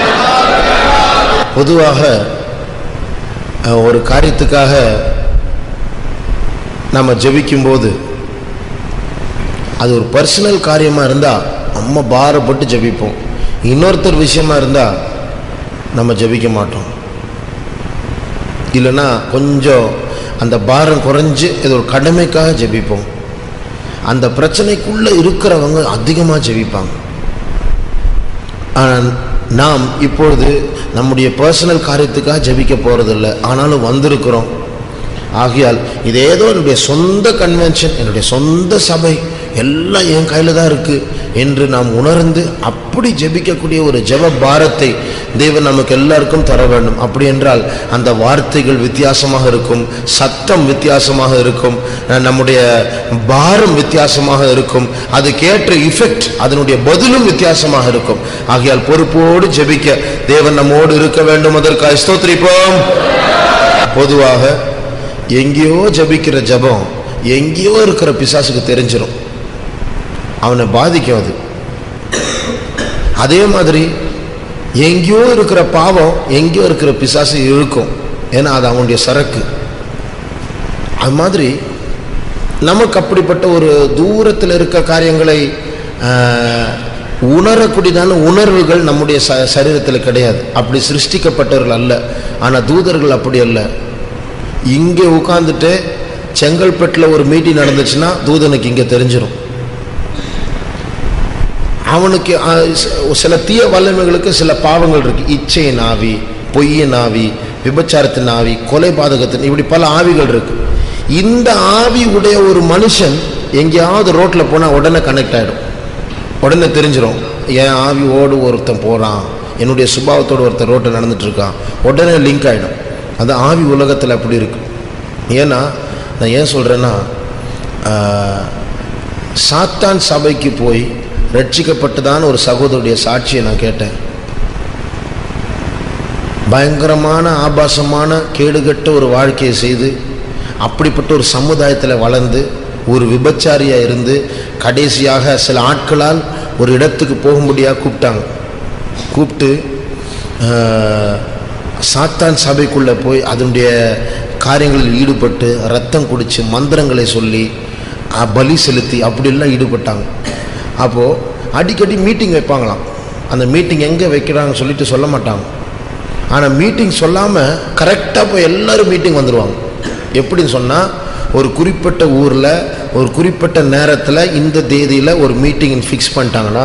பொதுவாக அஹ், ஒரு காரியத்துக்காக நம்ம ஜெபிக்கும்போது அது ஒரு பர்சனல் காரியமாக இருந்தால் நம்ம பாரப்பட்டு ஜெபிப்போம் இன்னொருத்தர் விஷயமா இருந்தால் நம்ம ஜெபிக்க மாட்டோம் இல்லைன்னா கொஞ்சம் அந்த பாரம் குறைஞ்சு இது ஒரு கடமைக்காக ஜெபிப்போம் அந்த பிரச்சனைக்குள்ளே இருக்கிறவங்க அதிகமாக ஜெபிப்பாங்க ஆனால் நாம் இப்பொழுது நம்முடைய பர்சனல் காரியத்துக்காக ஜெபிக்க போகிறதில்ல ஆனாலும் வந்திருக்கிறோம் ஆகையால் இது ஏதோ என்னுடைய சொந்த கன்வென்ஷன் என்னுடைய சொந்த சபை எல்லாம் என் கையில் தான் இருக்குது என்று நாம் உணர்ந்து அப்படி ஜெபிக்கக்கூடிய ஒரு ஜெப பாரத்தை தேவன் நமக்கு எல்லாருக்கும் தர வேண்டும் அப்படி என்றால் அந்த வார்த்தைகள் வித்தியாசமாக இருக்கும் சத்தம் வித்தியாசமாக இருக்கும் அஹ் நம்முடைய பாரம் வித்தியாசமாக இருக்கும் அதுக்கேற்ற இஃபெக்ட் அதனுடைய பதிலும் வித்தியாசமாக இருக்கும் ஆகையால் பொறுப்போடு ஜெபிக்க தேவன் நம்மோடு இருக்க வேண்டும் அதற்காக ஸ்தோத்திரிப்போம் பொதுவாக எங்கேயோ ஜெபிக்கிற ஜெபம் எங்கேயோ இருக்கிற பிசாசுக்கு தெரிஞ்சிடும் அவனை பாதிக்கும் அது அதே மாதிரி எங்கேயோ இருக்கிற பாவம் எங்கேயோ இருக்கிற பிசாசு இழுக்கும் ஏன்னா அது அவனுடைய சரக்கு அது மாதிரி நமக்கு அப்படிப்பட்ட ஒரு தூரத்தில் இருக்க காரியங்களை ஆஹ், உணரக்கூடியதான உணர்வுகள் நம்முடைய ச சரீரத்தில் கிடையாது அப்படி சிருஷ்டிக்கப்பட்டவர்கள் அல்ல ஆனால் தூதர்கள் அப்படி அல்ல இங்கே உட்காந்துட்டு செங்கல்பட்டில் ஒரு மீட்டிங் நடந்துச்சுன்னா தூதனுக்கு இங்கே தெரிஞ்சிடும் அவனுக்கு ஆஹ், ச- சில தீய வல்லமைகளுக்கு சில பாவங்கள் இருக்கு இச்சையின் ஆவி பொய்யின் ஆவி விபச்சாரத்தின் ஆவி கொலை பாதகத்தின் இப்படி பல ஆவிகள் இருக்கு இந்த ஆவி உடைய ஒரு மனுஷன் எங்கேயாவது ரோட்டில் போனால் உடனே கனெக்ட் ஆகிடும் உடனே தெரிஞ்சிடும் என் ஆவி ஓடு ஒருத்தன் போகிறான் என்னுடைய சுபாவத்தோடு ஒருத்தன் ரோட்டில் நடந்துட்டு இருக்கான் உடனே லிங்க் ஆகிடும் அந்த ஆவி உலகத்தில் அப்படி இருக்கு ஏன்னா நான் ஏன் சொல்கிறேன்னா சாத்தான் சபைக்கு போய் ரட்சிக்கப்பட்டதான ஒரு சகோதரருடைய சாட்சியை நான் கேட்டேன் பயங்கரமான ஆபாசமான கேடுகட்ட ஒரு வாழ்க்கையை செய்து அப்படிப்பட்ட ஒரு சமுதாயத்தில் வளர்ந்து ஒரு விபச்சாரியாக இருந்து கடைசியாக சில ஆட்களால் ஒரு இடத்துக்கு போகும்படியாக கூப்பிட்டாங்க கூப்பிட்டு ஆஹ், சாத்தான் சபைக்குள்ளே போய் அதனுடைய காரியங்களில் ஈடுபட்டு ரத்தம் குடித்து மந்திரங்களை சொல்லி அஹ், பலி செலுத்தி அப்படிலாம் ஈடுபட்டாங்க அப்போது அடிக்கடி மீட்டிங் வைப்பாங்களாம் அந்த மீட்டிங் எங்கே வைக்கிறாங்கன்னு சொல்லிட்டு சொல்ல மாட்டாங்க ஆனால் மீட்டிங் சொல்லாமல் கரெக்டாக போய் எல்லாரும் மீட்டிங் வந்துடுவாங்க எப்படின்னு சொன்னால் ஒரு குறிப்பிட்ட ஊரில் ஒரு குறிப்பிட்ட நேரத்தில் இந்த தேதியில் ஒரு மீட்டிங் ஃபிக்ஸ் பண்ணிட்டாங்கன்னா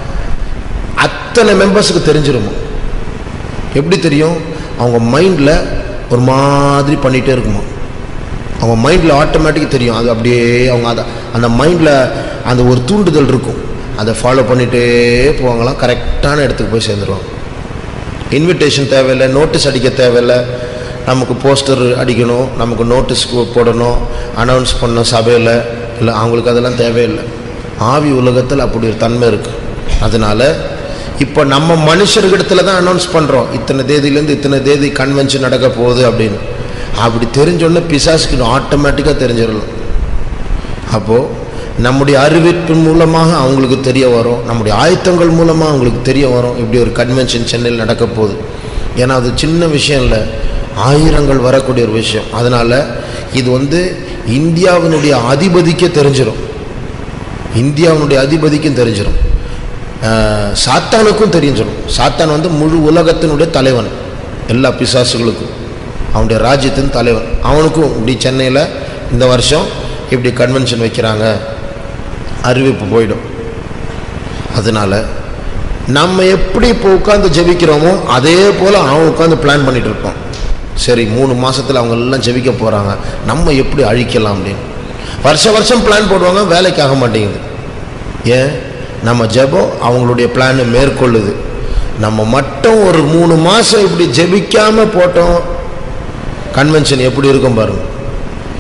அத்தனை மெம்பர்ஸுக்கு தெரிஞ்சிருமா எப்படி தெரியும் அவங்க மைண்டில் ஒரு மாதிரி பண்ணிகிட்டே இருக்குமா அவங்க மைண்டில் ஆட்டோமேட்டிக்காக தெரியும் அது அப்படியே அவங்க அதை அந்த மைண்டில் அந்த ஒரு தூண்டுதல் இருக்கும் அதை ஃபாலோ பண்ணிகிட்டே போவாங்களாம் கரெக்டான இடத்துக்கு போய் சேர்ந்துருவாங்க இன்விடேஷன் தேவையில்லை நோட்டீஸ் அடிக்க தேவையில்லை நமக்கு போஸ்டர் அடிக்கணும் நமக்கு நோட்டீஸ் போடணும் அனௌன்ஸ் பண்ணணும் சபையில் இல்லை அவங்களுக்கு அதெல்லாம் தேவையில்லை ஆவி உலகத்தில் அப்படி ஒரு தன்மை இருக்குது அதனால் இப்போ நம்ம மனுஷர்கிடத்துல தான் அனௌன்ஸ் பண்ணுறோம் இத்தனை தேதியிலேருந்து இத்தனை தேதி கன்வென்ஷன் நடக்க போகுது அப்படின்னு அப்படி தெரிஞ்சோடனே பிசாசுக்கு ஆட்டோமேட்டிக்காக தெரிஞ்சிடலாம் அப்போது நம்முடைய அறிவிப்பின் மூலமாக அவங்களுக்கு தெரிய வரும் நம்முடைய ஆயத்தங்கள் மூலமாக அவங்களுக்கு தெரிய வரும் இப்படி ஒரு கன்வென்ஷன் சென்னையில் நடக்க போகுது ஏன்னா அது சின்ன விஷயம் இல்லை ஆயிரங்கள் வரக்கூடிய ஒரு விஷயம் அதனால் இது வந்து இந்தியாவினுடைய அதிபதிக்கே தெரிஞ்சிடும் இந்தியாவினுடைய அதிபதிக்கும் தெரிஞ்சிடும் ஆஹ், சாத்தானுக்கும் தெரிஞ்சிடும் சாத்தான் வந்து முழு உலகத்தினுடைய தலைவன் எல்லா பிசாசுகளுக்கும் அவனுடைய ராஜ்யத்தின் தலைவன் அவனுக்கும் இப்படி சென்னையில் இந்த வருஷம் இப்படி கன்வென்ஷன் வைக்கிறாங்க அறிவிப்பு போயிடும் அதனால நம்ம எப்படி இப்போ உட்காந்து ஜெபிக்கிறோமோ அதே போல் அவன் உட்காந்து பிளான் பண்ணிட்டு இருப்பான் சரி மூணு மாசத்துல அவங்க எல்லாம் ஜெபிக்க போகிறாங்க நம்ம எப்படி அழிக்கலாம் அப்படின்னு வருஷ வருஷம் பிளான் போடுவாங்க வேலைக்கு ஆக மாட்டேங்குது ஏன் நம்ம ஜெபம் அவங்களுடைய பிளானை மேற்கொள்ளுது நம்ம மட்டும் ஒரு மூணு மாதம் இப்படி ஜெபிக்காம போட்டோம் கன்வென்ஷன் எப்படி இருக்கும் பாருங்க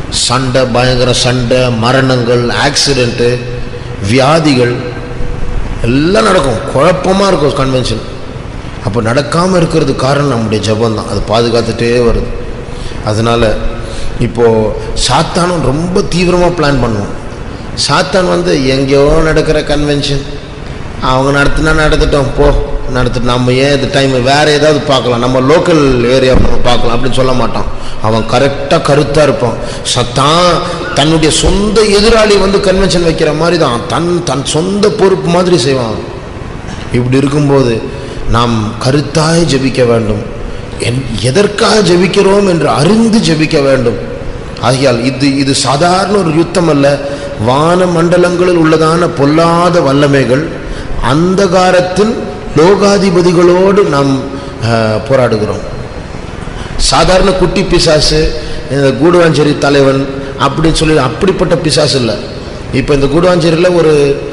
சண்டை பயங்கர சண்டை மரணங்கள் ஆக்சிடெண்ட்டு வியாதிகள் எல்லாம் நடக்கும் குழப்பமாக இருக்கும் கன்வென்ஷன் அப்போ நடக்காமல் இருக்கிறது காரணம் நம்முடைய ஜெபம் தான் அது பாதுகாத்துட்டே வருது அதனால் இப்போது சாத்தானும் ரொம்ப தீவிரமாக பிளான் பண்ணுவோம் சாத்தான் வந்து எங்கேயோ நடக்கிற கன்வென்ஷன் அவங்க நடத்தினா நடத்திட்டோம் போ நடத்திட்டு நம்ம ஏன் இந்த டைம் வேறு ஏதாவது பார்க்கலாம் நம்ம லோக்கல் ஏரியா பார்க்கலாம் அப்படின்னு சொல்ல மாட்டான் அவன் கரெக்டாக கருத்தாக இருப்பான் சத்தான் தன்னுடைய சொந்த எதிராளி வந்து கன்வென்ஷன் வைக்கிற மாதிரி தான் தன் தன் சொந்த பொறுப்பு மாதிரி செய்வான் அவன். இப்படி இருக்கும்போது நாம் கருத்தாய் ஜெபிக்க வேண்டும் என் எதற்காக ஜெபிக்கிறோம் என்று அறிந்து ஜெபிக்க வேண்டும் ஆகையால் இது இது சாதாரண ஒரு யுத்தம் அல்ல வான மண்டலங்களில் உள்ளதான பொல்லாத வல்லமைகள் அந்தகாரத்தின் லோகாதிபதிகளோடு நாம் அஹ், போராடுகிறோம் சாதாரண குட்டி பிசாசு இந்த கூடுவாஞ்சேரி தலைவன் அப்படின்னு சொல்லி அப்படிப்பட்ட பிசாசு இல்லை இப்போ இந்த கூடுவாஞ்சேரியில் ஒரு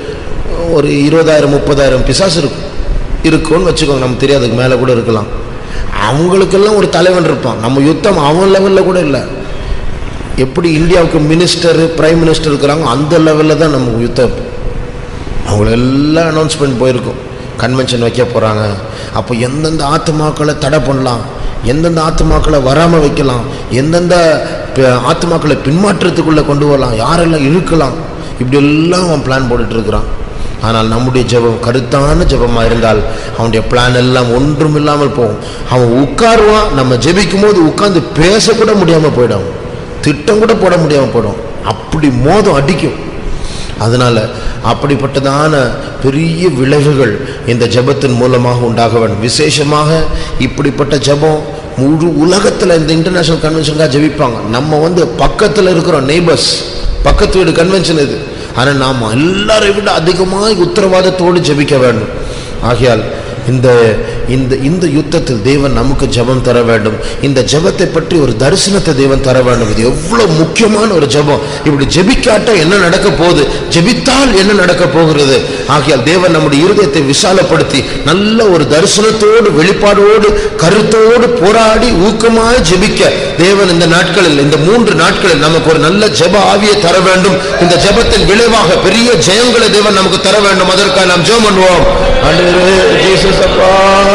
ஒரு இருபதாயிரம் முப்பதாயிரம் பிசாசு இருக்கும் இருக்கும்னு வச்சுக்கோங்க நமக்கு தெரியாதுக்கு மேலே கூட இருக்கலாம் அவங்களுக்கெல்லாம் ஒரு தலைவன் இருப்பான் நம்ம யுத்தம் அவன் லெவலில் கூட இல்லை எப்படி இந்தியாவுக்கு மினிஸ்டர் பிரைம் மினிஸ்டர் இருக்கிறாங்க அந்த லெவலில் தான் நமக்கு யுத்தம் அவங்கள எல்லாம் அனௌன்ஸ்மெண்ட் போயிருக்கும் கன்வென்ஷன் வைக்க போகிறாங்க அப்போ எந்தெந்த ஆத்மாக்களை தடை பண்ணலாம் எந்தெந்த ஆத்மாக்களை வராமல் வைக்கலாம் எந்தெந்த ப- ஆத்மாக்களை பின்மாற்றத்துக்குள்ளே கொண்டு வரலாம் யாரெல்லாம் இழுக்கலாம் இப்படி எல்லாம் அவன் பிளான் போட்டுட்டு இருக்கிறான் ஆனால் நம்முடைய ஜெபம் கருத்தான ஜெபமாக இருந்தால் அவனுடைய பிளான் எல்லாம் ஒன்றும் இல்லாமல் போகும் அவன் உட்காருவான் நம்ம ஜெபிக்கும் போது உட்கார்ந்து பேசக்கூட முடியாமல் போயிடும் திட்டம் கூட போட முடியாமல் போயிடும் அப்படி மோதம் அடிக்கும் அதனால் அப்படிப்பட்டதான பெரிய விளைவுகள் இந்த ஜெபத்தின் மூலமாக உண்டாக வேண்டும் விசேஷமாக இப்படிப்பட்ட ஜெபம் முழு உலகத்தில் இந்த இன்டர்நேஷ்னல் கன்வென்ஷனுக்காக ஜெபிப்பாங்க நம்ம வந்து பக்கத்தில் இருக்கிறோம் நெய்பர்ஸ் பக்கத்து வீடு கன்வென்ஷன் இது ஆனால் நாம் எல்லாரை விட அதிகமாக உத்தரவாதத்தோடு ஜெபிக்க வேண்டும் ஆகையால் இந்த இந்த இந்த யுத்தத்தில் தேவன் நமக்கு ஜெபம் தர வேண்டும் இந்த ஜெபத்தை பற்றி ஒரு தரிசனத்தை தேவன் தர வேண்டும் இது எவ்வளவு முக்கியமான ஒரு ஜெபம் இப்படி ஜெபிக்காட்ட என்ன நடக்க போகுது ஜெபித்தால் என்ன நடக்க போகிறது ஆகையால் தேவன் நம்முடைய இருதயத்தை விசாலப்படுத்தி நல்ல ஒரு தரிசனத்தோடு வெளிப்பாடோடு கருத்தோடு போராடி ஊக்கமாய் ஜெபிக்க தேவன் இந்த நாட்களில் இந்த மூன்று நாட்களில் நமக்கு ஒரு நல்ல ஜெப ஆவியை தர வேண்டும் இந்த ஜெபத்தின் விளைவாக பெரிய ஜெயங்களை தேவன் நமக்கு தர வேண்டும் அதற்காக நாம் ஜெபம் பண்ணுவோம் ஆண்டவரே, ஜீசஸ் அப்பா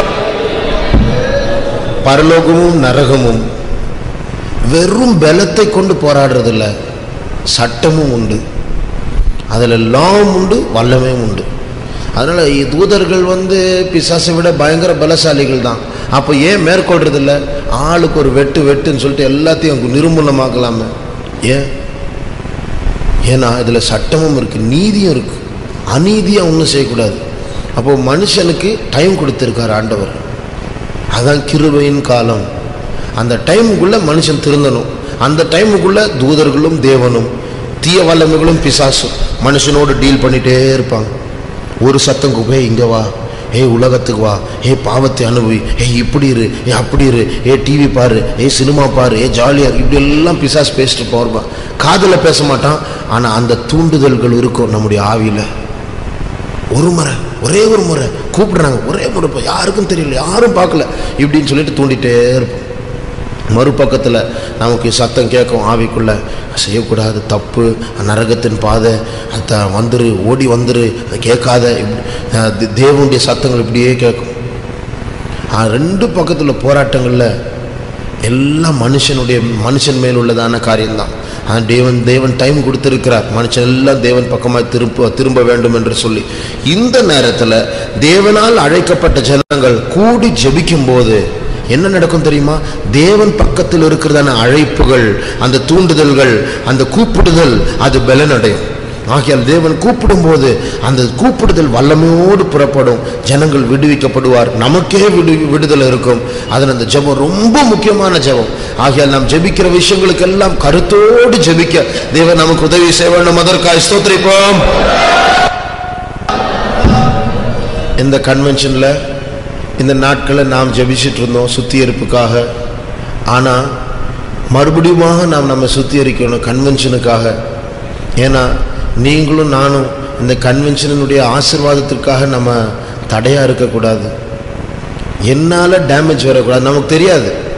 பரலோகமும் நரகமும் வெறும் பலத்தை கொண்டு போராடுறதில்ல சட்டமும் உண்டு அதில் லாவும் உண்டு வல்லமையும் உண்டு அதனால் தூதர்கள் வந்து பிசாசை விட பயங்கர பலசாலிகள் தான் அப்போ ஏன் மேற்கொள்றதில்ல ஆளுக்கு ஒரு வெட்டு வெட்டுன்னு சொல்லிட்டு எல்லாத்தையும் நிர்மூலமாக்கலாமே ஏன் ஏன்னா இதில் சட்டமும் இருக்குது நீதியும் இருக்குது அநீதியாக ஒன்றும் செய்யக்கூடாது அப்போ மனுஷனுக்கு டைம் கொடுத்துருக்கார் ஆண்டவர் அதான் கிருபையின் காலம் அந்த டைமுக்குள்ளே மனுஷன் திருந்தணும் அந்த டைமுக்குள்ளே தூதர்களும் தேவனும் தீய வல்லமைகளும் பிசாசும் மனுஷனோடு டீல் பண்ணிகிட்டே இருப்பாங்க ஒரு சத்தம் குப்பே இங்கே வா ஏய் உலகத்துக்கு வா ஏய் பாவத்தை அனுபவி ஏய் இப்படி இரு ஏ அப்படி இரு ஏ டிவி பாரு ஏ சினிமா பாரு ஏ ஜாலியாக இப்படி எல்லாம் பிசாஸ் பேசிட்டு போகிறப்பான் காதில் பேச மாட்டான் ஆனால் அந்த தூண்டுதல்கள் இருக்கும் நம்முடைய ஆவியில் ஒரு முறை ஒரே ஒரு முறை கூப்பிடுறாங்க ஒரே முறை இப்போ யாருக்கும் தெரியல யாரும் பார்க்கல இப்படின்னு சொல்லிட்டு தூண்டிகிட்டே இருப்போம் மறுபக்கத்தில் நமக்கு சத்தம் கேட்கும் ஆவிக்குள்ள செய்யக்கூடாது தப்பு நரகத்தின் பாதை அதை வந்துரு ஓடி வந்துரு அதை கேட்காத இப்படி அஹ் தே- தேவனுடைய சத்தங்கள் இப்படியே கேட்கும் ஆஹ் ரெண்டு பக்கத்தில் போராட்டங்களில் எல்லாம் மனுஷனுடைய மனுஷன் மேல் உள்ளதான காரியம்தான் ஆனால் தேவன் தேவன் டைம் கொடுத்திருக்கிறார் மனுஷன் எல்லாம் தேவன் பக்கமாக திரும்ப திரும்ப வேண்டும் என்று சொல்லி இந்த நேரத்தில் தேவனால் அழைக்கப்பட்ட ஜனங்கள் கூடி ஜெபிக்கும் போது என்ன நடக்கும் தெரியுமா தேவன் பக்கத்தில் இருக்கிறதான அழைப்புகள் அந்த தூண்டுதல்கள் அந்த கூப்பிடுதல் அது பலனடையும் ஆகையால் தேவன் கூப்பிடும்போது அந்த கூப்பிடுதல் வல்லமையோடு புறப்படும் ஜனங்கள் விடுவிக்கப்படுவார் நமக்கே விடு விடுதலை இருக்கும் அதில் அந்த ஜெபம் ரொம்ப முக்கியமான ஜெபம் ஆகையால் நாம் ஜெபிக்கிற விஷயங்களுக்கெல்லாம் கருத்தோடு ஜெபிக்க தேவன் நமக்கு உதவி செய்ய வேண்டும் அதற்காக ஸ்தோத்திரிப்போம் இந்த கன்வென்ஷனில் இந்த நாட்களில் நாம் ஜெபிச்சிட்டு இருந்தோம் சுத்திகரிப்புக்காக ஆனால் மறுபடியுமாக நாம் நம்ம சுத்திகரிக்கணும் கன்வென்ஷனுக்காக ஏன்னா நீங்களும் நானும் இந்த கன்வென்ஷனுடைய ஆசீர்வாதத்திற்காக நம்ம தடையாக இருக்கக்கூடாது என்னால் டேமேஜ் வரக்கூடாது நமக்கு தெரியாது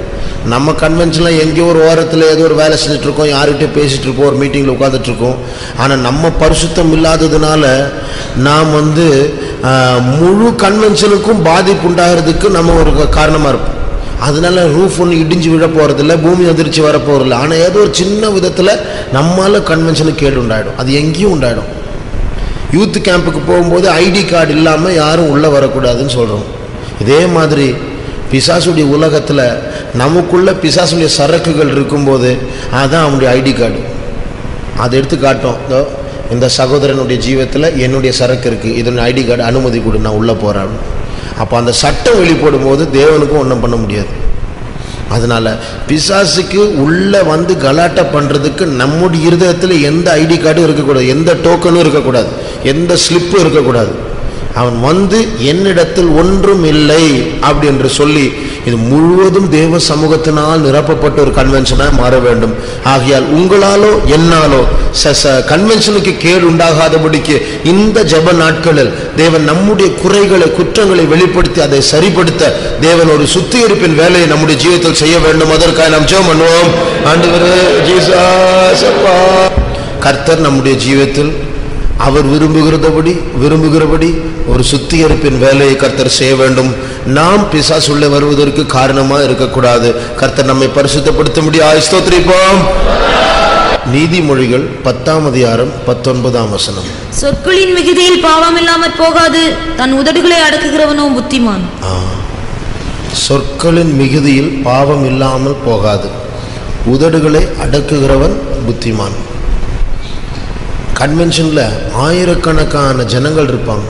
நம்ம கன்வென்ஷனில் எங்கேயோ ஒரு ஓரத்தில் ஏதோ ஒரு வேலை செஞ்சுட்டு இருக்கோம் யார்கிட்டயோ பேசிட்டு இருப்போம் ஒரு மீட்டிங்கில் உட்காந்துட்டு இருக்கோம் ஆனால் நம்ம பரிசுத்தம் இல்லாததுனால நாம் வந்து ஆஹ், முழு கன்வென்ஷனுக்கும் பாதிப்பு உண்டாகிறதுக்கு நம்ம ஒரு காரணமாக இருப்போம் அதனால ரூஃப் ஒன்று இடிஞ்சு விழ போகிறதில்ல பூமி அதிர்ச்சி வர போகிறதில்ல ஆனால் ஏதோ ஒரு சின்ன விதத்தில் நம்மால கன்வென்ஷனுக்கு கேடு உண்டாயிடும் அது எங்கேயும் உண்டாயிடும் யூத் கேம்புக்கு போகும்போது ஐடி கார்டு இல்லாமல் யாரும் உள்ளே வரக்கூடாதுன்னு சொல்கிறோம் இதே மாதிரி பிசாசுடைய உலகத்தில் நமக்குள்ள பிசாசுடைய சரக்குகள் இருக்கும்போது அதுதான் அவனுடைய ஐடி கார்டு அதை எடுத்து காட்டும் இதோ இந்த சகோதரனுடைய ஜீவத்தில் என்னுடைய சரக்கு இருக்குது இதனுடைய ஐடி கார்டு அனுமதி கொடு நான் உள்ளே போகிறேன் அப்போ அந்த சட்டம் வெளிப்படும் போது தேவனுக்கும் ஒன்றும் பண்ண முடியாது அதனால பிசாசுக்கு உள்ள வந்து கலாட்டா பண்றதுக்கு நம்முடைய இருதயத்தில் எந்த ஐடி கார்டும் இருக்கக்கூடாது எந்த டோக்கனும் இருக்கக்கூடாது எந்த ஸ்லிப்பும் இருக்கக்கூடாது அவன் வந்து என்னிடத்தில் ஒன்றும் இல்லை அப்படி என்று சொல்லி இது முழுவதும் தேவ சமூகத்தினால் நிரப்பப்பட்ட ஒரு கன்வென்ஷனாக மாற வேண்டும் ஆகையால் உங்களாலோ என்னாலோ ச- ச- கன்வென்ஷனுக்கு கேடு உண்டாகாதபடிக்கு இந்த ஜெப நாட்களில் தேவன் நம்முடைய குறைகளை குற்றங்களை வெளிப்படுத்தி அதை சரிப்படுத்த தேவன் ஒரு சுத்திகரிப்பின் வேலையை நம்முடைய ஜீவிதத்தில் செய்ய வேண்டும் அதற்காக நாம் ஜெபம் பண்ணுவோம் ஆண்டவரே ஜீசஸ் அப்பா கர்த்தர் நம்முடைய ஜீவிதத்தில் அவர் விரும்புகிறபடி விரும்புகிறபடி ஒரு சுத்திகரிப்பின் வேலையை கர்த்தர் செய்ய வேண்டும் நாம் பிசாசுள்ள வருவதற்கு காரணமா இருக்கக்கூடாது கர்த்தர் நம்மை பரிசுத்தப்படுத்த முடியும் ஸ்தோத்திரிப்போம் நீதிமொழிகள் பத்தாம் அதிகாரம் பத்தொன்பதாம் வசனம் சொற்களின் மிகுதியில் பாவம் இல்லாமற் போகாது தன் உதடுகளை அடக்குகிறவனோ புத்திமான் ஆ. சொற்களின் மிகுதியில் பாவம் இல்லாமல் போகாது உதடுகளை அடக்குகிறவன் புத்திமான் கன்வென்ஷனில் ஆயிரக்கணக்கான ஜனங்கள் இருப்பாங்க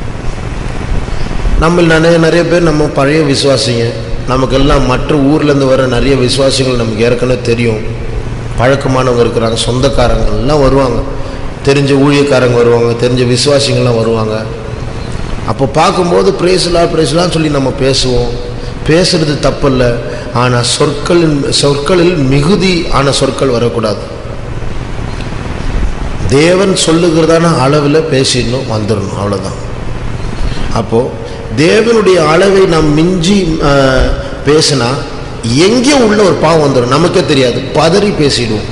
நம்ம நிறைய நிறைய பேர் நம்ம பழைய விசுவாசிங்க நமக்கெல்லாம் மற்ற ஊர்லேருந்து வர நிறைய விசுவாசிகள் நமக்கு ஏற்கனவே தெரியும் பழக்கமானவங்க இருக்கிறாங்க சொந்தக்காரங்க எல்லாம் வருவாங்க தெரிஞ்ச ஊழியக்காரங்க வருவாங்க தெரிஞ்ச விசுவாசிங்கள்லாம் வருவாங்க அப்போ பார்க்கும்போது பிரேசலா பிரேசலான்னு சொல்லி நம்ம பேசுவோம் பேசுறது தப்பில்ல ஆனால் சொற்களின் சொற்களில் மிகுதி ஆன சொற்கள் வரக்கூடாது தேவன் சொல்லுகிறதான அளவில் பேசிடணும் வந்துடணும் அவ்வளோதான் அப்போது தேவனுடைய அளவை நாம் மிஞ்சி ஆஹ், பேசினா எங்கே உள்ள ஒரு பாவம் வந்துடும் நமக்கே தெரியாது பதறி பேசிடுவோம்